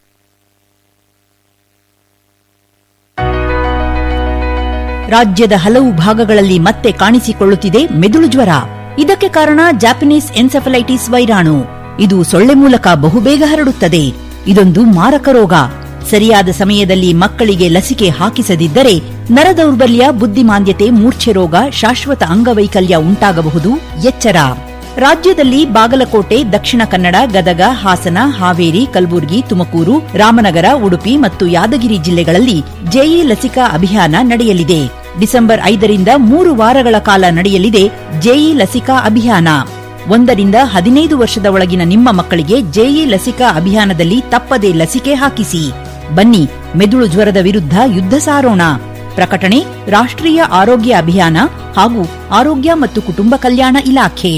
ರಾಜ್ಯದ ಹಲವು ಭಾಗಗಳಲ್ಲಿ ಮತ್ತೆ ಕಾಣಿಸಿಕೊಳ್ಳುತ್ತಿದೆ ಮೆದುಳು ಜ್ವರ ಇದಕ್ಕೆ ಕಾರಣ ಜಾಪನೀಸ್ ಎನ್ಸೆಫಲೈಟಿಸ್ ವೈರಾಣು ಇದು ಸೊಳ್ಳೆ ಮೂಲಕ ಬಹುಬೇಗ ಹರಡುತ್ತದೆ ಇದೊಂದು ಮಾರಕ ರೋಗ ಸರಿಯಾದ ಸಮಯದಲ್ಲಿ ಮಕ್ಕಳಿಗೆ ಲಸಿಕೆ ಹಾಕಿಸದಿದ್ದರೆ ನರದೌರ್ಬಲ್ಯ ಬುದ್ಧಿಮಾಂದ್ಯತೆ ಮೂರ್ಛೆ ರೋಗ ಶಾಶ್ವತ ಅಂಗವೈಕಲ್ಯ ಉಂಟಾಗಬಹುದು ಎಚ್ಚರ ರಾಜ್ಯದಲ್ಲಿ ಬಾಗಲಕೋಟೆ ದಕ್ಷಿಣ ಕನ್ನಡ ಗದಗ ಹಾಸನ ಹಾವೇರಿ ಕಲಬುರಗಿ ತುಮಕೂರು ರಾಮನಗರ ಉಡುಪಿ ಮತ್ತು ಯಾದಗಿರಿ ಜಿಲ್ಲೆಗಳಲ್ಲಿ ಜೆಇ ಲಸಿಕಾ ಅಭಿಯಾನ ನಡೆಯಲಿದೆ ಡಿಸೆಂಬರ್ ಐದರಿಂದ ಮೂರು ವಾರಗಳ ಕಾಲ ನಡೆಯಲಿದೆ ಜೆಇ ಲಸಿಕಾ ಅಭಿಯಾನ ಒಂದರಿಂದ ಹದಿನೈದು ವರ್ಷದ ಒಳಗಿನ ನಿಮ್ಮ ಮಕ್ಕಳಿಗೆ ಜೆಇ ಲಸಿಕಾ ಅಭಿಯಾನದಲ್ಲಿ ತಪ್ಪದೇ ಲಸಿಕೆ ಹಾಕಿಸಿ ಬನ್ನಿ ಮೆದುಳು ಜ್ವರದ ವಿರುದ್ಧ ಯುದ್ಧ ಸಾರೋಣ ಪ್ರಕಟಣೆ ರಾಷ್ಟ್ರೀಯ ಆರೋಗ್ಯ ಅಭಿಯಾನ ಹಾಗೂ ಆರೋಗ್ಯ ಮತ್ತು ಕುಟುಂಬ ಕಲ್ಯಾಣ ಇಲಾಖೆ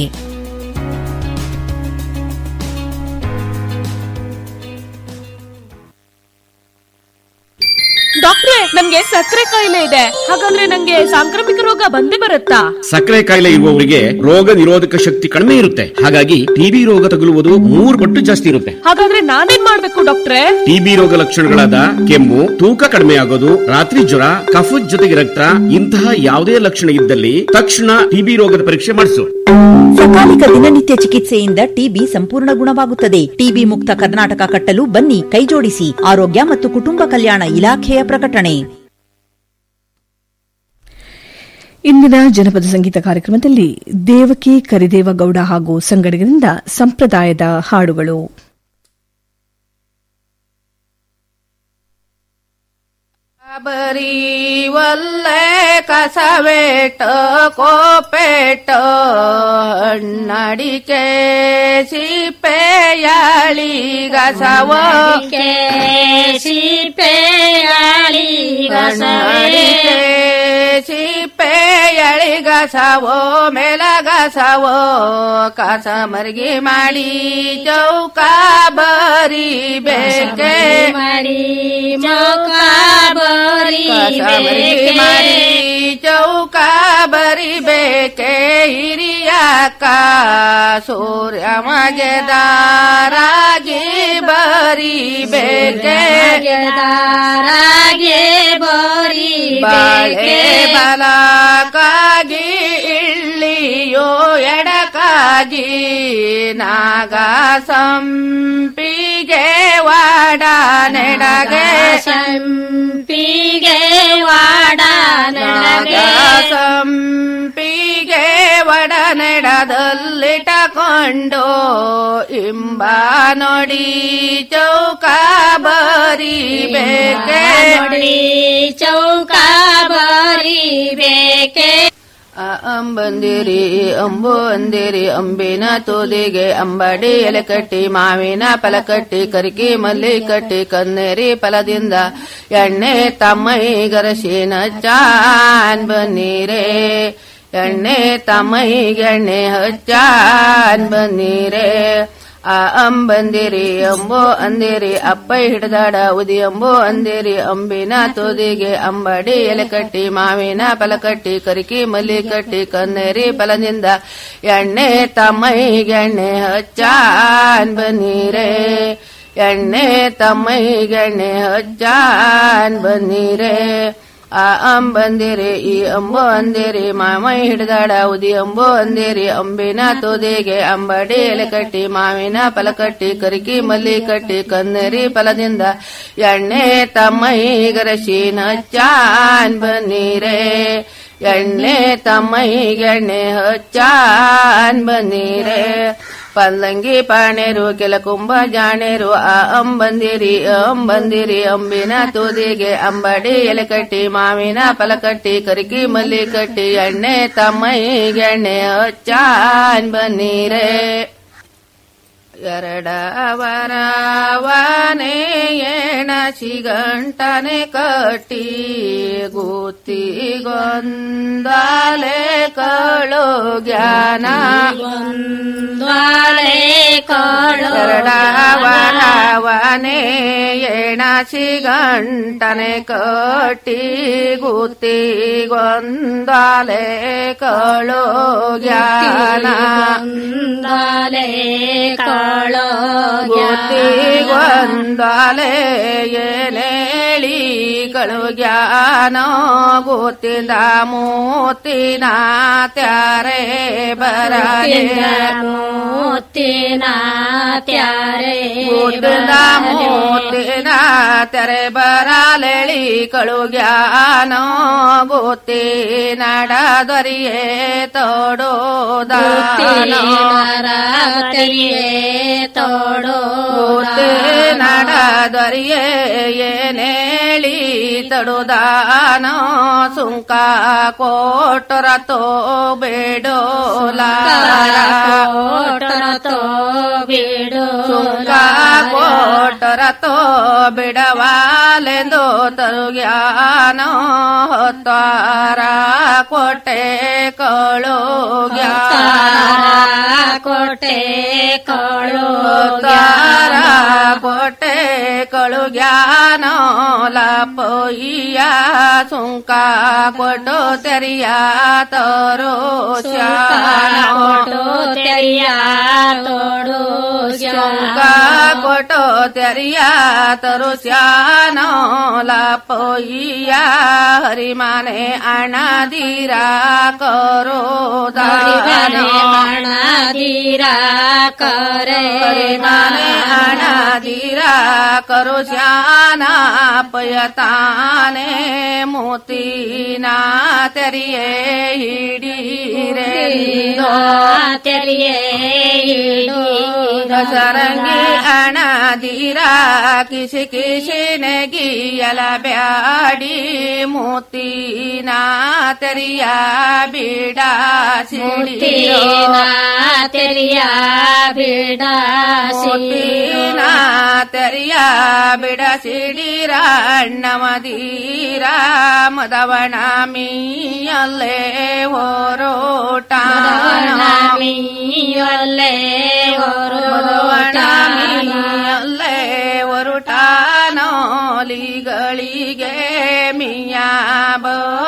ಡಾಕ್ಟ್ರೆ ನನ್ಗೆ ಸಕ್ಕರೆ ಕಾಯಿಲೆ ಇದೆ ಹಾಗಾದ್ರೆ ನಂಗೆ ಸಾಂಕ್ರಾಮಿಕ ರೋಗ ಬಂದೇ ಬರುತ್ತಾ
ಸಕ್ಕರೆ ಕಾಯಿಲೆ ಇರುವವರಿಗೆ ರೋಗ ನಿರೋಧಕ ಶಕ್ತಿ ಕಡಿಮೆ ಇರುತ್ತೆ ಹಾಗಾಗಿ ಟಿಬಿ ರೋಗ ತಗುಲುವುದು ಮೂರು ಪಟ್ಟು ಜಾಸ್ತಿ ಇರುತ್ತೆ
ಹಾಗಾದ್ರೆ ನಾನೇನ್ ಮಾಡ್ಬೇಕು ಡಾಕ್ಟ್ರೆ
ಟಿಬಿ ರೋಗ ಲಕ್ಷಣಗಳಾದ ಕೆಮ್ಮು ತೂಕ ಕಡಿಮೆ ಆಗೋದು ರಾತ್ರಿ ಜ್ವರ ಕಫದ ಜೊತೆಗೆ ರಕ್ತ ಇಂತಹ ಯಾವುದೇ ಲಕ್ಷಣ ಇದ್ದಲ್ಲಿ ತಕ್ಷಣ ಟಿಬಿ ರೋಗದ ಪರೀಕ್ಷೆ ಮಾಡಿಸು
ಸಕಾಲಿಕ ದಿನನಿತ್ಯ ಚಿಕಿತ್ಸೆಯಿಂದ ಟಿಬಿ ಸಂಪೂರ್ಣ ಗುಣವಾಗುತ್ತದೆ ಟಿಬಿ ಮುಕ್ತ ಕರ್ನಾಟಕ ಕಟ್ಟಲು ಬನ್ನಿ ಕೈಜೋಡಿಸಿ ಆರೋಗ್ಯ ಮತ್ತು ಕುಟುಂಬ ಕಲ್ಯಾಣ ಇಲಾಖೆಯ ಪ್ರಕಟಣೆ
ಇಂದಿನ ಜನಪದ ಸಂಗೀತ ಕಾರ್ಯಕ್ರಮದಲ್ಲಿ ದೇವಕಿ ಕರಿದೇವಗೌಡ ಹಾಗೂ ಸಂಗಡಿಗರಿಂದ ಸಂಪ್ರದಾಯದ ಹಾಡುಗಳು
ಬರೀ ಒಲ್ಲೆ ಕಸವೆಟ್ಟ ಕೋಪೆಟ್ಟ ಹಣ್ಣಡಿಕೆ ಸಿಪ್ಪೆಯಾಳಿ ಗಸವ
ಸಿಪ್ಪೆಯಾಳಿ
ಹಣ್ಣಡಿಕೆ ಸಿಪ್ಪೆಯಾಳಿ ಗಸವೋ ಮೇಲ ಗಸವೋ ಕಸ ಮರ್ಗಿ ಮಾಡಿ ಚೌಕ ಬರಿ ಬೇಕೆ
ಮಾಡಿ ಚೌಕ ಬರಿ
ಕಸಬರಿ ಮಾಡಿ ಚೌಕ ಬರಿ ಬೇಕೆ ಹಿರಿಯಕ್ಕ ಸೂರ್ಯ ಮಗೆ ದಾರಾಗಿ ಬರಿ ಬೇಕೆ
ದಾರಾಗೆ ಬರಿ
ಬಾಳೆ ಬಲಕಾಗಿ ಇಳ್ಳಿಯೋ ಎಡಕಾಗಿ ನಾಗ ಸಂಪಿಗೆ ವಾಡ ನೆಡಗೆ
ಸಂಪಿಗೆ ವಾಡ
ನಾಗ ಸಂಪಿಗೆ ವಡ ಕೊಂಡು ಇಂಬ ನೋಡಿ ಚೌಕ ಬರಿಬೇಕೆ
ನೋಡಿ ಚೌಕ ಬರಿಬೇಕೆ
ಆ ಅಂಬಂದಿರಿ ಅಂಬು ಅಂದಿರಿ ಅಂಬಿನ ತೋದಿಗೆ ಅಂಬಡಿ ಎಲೆ ಕಟ್ಟಿ ಮಾವಿನ ಫಲ ಕಟ್ಟಿ ಕರಿಕಿ ಮಲ್ಲಿ ಕಟ್ಟಿ ಕನ್ನೇರಿ ಫಲದಿಂದ ಎಣ್ಣೆ ತಮ್ಮೈಗರಸಿನ ಚಾನ್ ಬನ್ನೀರೇ ಎಣ್ಣೆ ತಮ್ಮೈಗೆ ಎಣ್ಣೆ ಹಚ್ಚಾನ್ ಬನ್ನೀರೇ ಆ ಅಂಬಂದಿರಿ ಅಂಬೋ ಅಂದಿರಿ ಅಪ್ಪೈ ಹಿಡ್ದಾಡ ಉದಿ ಅಂಬೋ ಅಂದಿರಿ ಅಂಬಿನ ತೋದಿಗೆ ಅಂಬಡಿ ಎಲೆ ಕಟ್ಟಿ ಮಾವಿನ ಫಲ ಕಟ್ಟಿ ಕರಿಕಿ ಮಲ್ಲಿ ಕಟ್ಟಿ ಕನ್ನೇರಿ ಫಲದಿಂದ ಎಣ್ಣೆ ತಮ್ಮೈಗೆ ಎಣ್ಣೆ ಹಚ್ಚಾನ್ ಬನ್ನೀರೇ ಎಣ್ಣೆ ತಮ್ಮೈಗೆ ಎಣ್ಣೆ ಹಚ್ಚಾನ್ ಬನ್ನೀರೇ ಆ ಅಂಬಂದಿರಿ ಈ ಅಂಬೋ ಅಂದಿರಿ ಮಾಮೈ ಹಿಡ್ದಾಡ ಉದಿ ಅಂಬೋ ಅಂದಿರಿ ಅಂಬಿನ ತೋದಿಗೆ ಅಂಬಡಿ ಎಲೆ ಕಟ್ಟಿ ಮಾವಿನ ಫಲ ಕಟ್ಟಿ ಕರಿಕಿ ಮಲ್ಲಿ ಕಟ್ಟಿ ಕನ್ನರಿ ಫಲದಿಂದ ಎಣ್ಣೆ ತಮ್ಮೈಗರಸಿನ ಚಾನ್ ಬನ್ನೀರೇ ಎಣ್ಣೆ ತಮ್ಮೈಗೆಣ್ಣೆ ಹಚ್ಚಾನ್ ಬನ್ನೀರೇ ಪಲ್ಲಂಗಿ ಪಾಣೇರು ಕೆಲ ಕುಂಭ ಜಾಣೇರು ಆ ಅಂಬಂದಿರಿ ಅಂಬಂದಿರಿ ಅಂಬಿನ ತೂದಿಗೆ ಅಂಬಡಿ ಎಲೆ ಕಟ್ಟಿ ಮಾವಿನ ಫಲ ಕಟ್ಟಿ ಕರಿಕಿ ಮಲ್ಲಿ ಕಟ್ಟಿ ಎಣ್ಣೆ ತಮ್ಮೈಗೆ ಎಣ್ಣೆ ಹಚ್ಚಾನ್ ಬನ್ನೀರೇ ಎರಡವರವನೇ ಏಣ ಸಿಗಂಟನೆ ಕಟ್ಟಿ ಗುತ್ತಿಗೊಂದಲೆ ಕಳು ಜ್ಞಾನ
ದ್ವಾಲೆ ಕಾಳು
ಎರಡವರವನೇ ಏಣ ಸಿಗಂಟನೆ ಕಟ್ಟಿ ಗುತ್ತಿಗೊಂದಲೆ ಕಳು ಜ್ಞಾನ
ದ್ವಾಲೆ ಕಾಳು
ಗೊತ್ತಿಗೊಂದಲೆ ಏನೇಳಿ ಕಳು ಜ್ಞಾನ ಗೊತ್ತಿಂದ ಮೂತಿನ ತ್ಯಾರೆ ಬರಗೆ
ಮೂತಿನ ತ್ಯಾರೆ
ಗೊತ್ತಿಂದ ಮೂತಿನ ತೆರೆ ಬರಲೆಳಿ ಕಳು ಜ್ಞಾನ ಗೊತ್ತಿ ನಡದರಿಯೇ ತೋಡೋದಾನ
ತೆರಿಯೇ ತೋಡು
ನಡದರಿಯೇ ಏನೇಳಿ ತಡುದಾನ ಸುಂಕ ಕೋಟರ ತೋ ಬೇಡೋಲ
ತೋ ಬಿಡು
ಸುಂಕ ಕೋಟರ ತೋ ಬಿಡವಾಲೆಂದು ತರುಗ್ಯಾನ ಹೊತ್ತಾರ ಕೋಟೆ ಕಳು
ಕೋಟೆ ಕಾಳು
ತಾರ ಕೋಟೆ ಕಳು ಜ್ಞಾನ ಲಪೊಯ್ಯ ಸುಂಕ ಕೊಟ್ಟು ತೆರಿಯ ತೋರು
ಕೊಟ್ಟು ತೆರಿಯ ತೋಡು
ಸುಂಕ ಕೊಟ್ಟು ತೆರಿಯ ತರು ಶ್ಯಾನ ಲಪೊಯ್ಯ ಹರಿಮಾನೆ ಅಣದಿರ ಕರೋ
ದೀರಾ करे
ಮಾನೆ ಅಣದಿರ ಕರು ಶ್ಯಾನ ಪಯತಾನೆ ಮೋತಿನ ತೆರಿಯೇ ಹಿಡೀರೆ
ತೆರಿಯೇ
ದಸರಂಗಿ ಅಣದಿರ ಕಿಸಿ ಕಿಸಿನೆ ಗೀಯಲ ಬ್ಯಾಡಿ ಮೋತಿನ ತೆರಿಯ ಬಿಡ ಸಿಡಿಯೋ
ತೆರಿಯ ಬಿಡ
ಮೋತಿನ ತೆರಿಯ ಬಿಡ ಸಿಡಿರ ಅಣ್ಣಮದೀರ ಮದವಣ ಮೀಯಲ್ಲೇ ಹೊರೋಟ
ಮೀಯಲ್ಲೇ
ಮದವಣ ಮೀಯಲ್ಲೇ ಹೊರುಟಾನೋಲಿಗಳಿಗೆ ಮಿಯ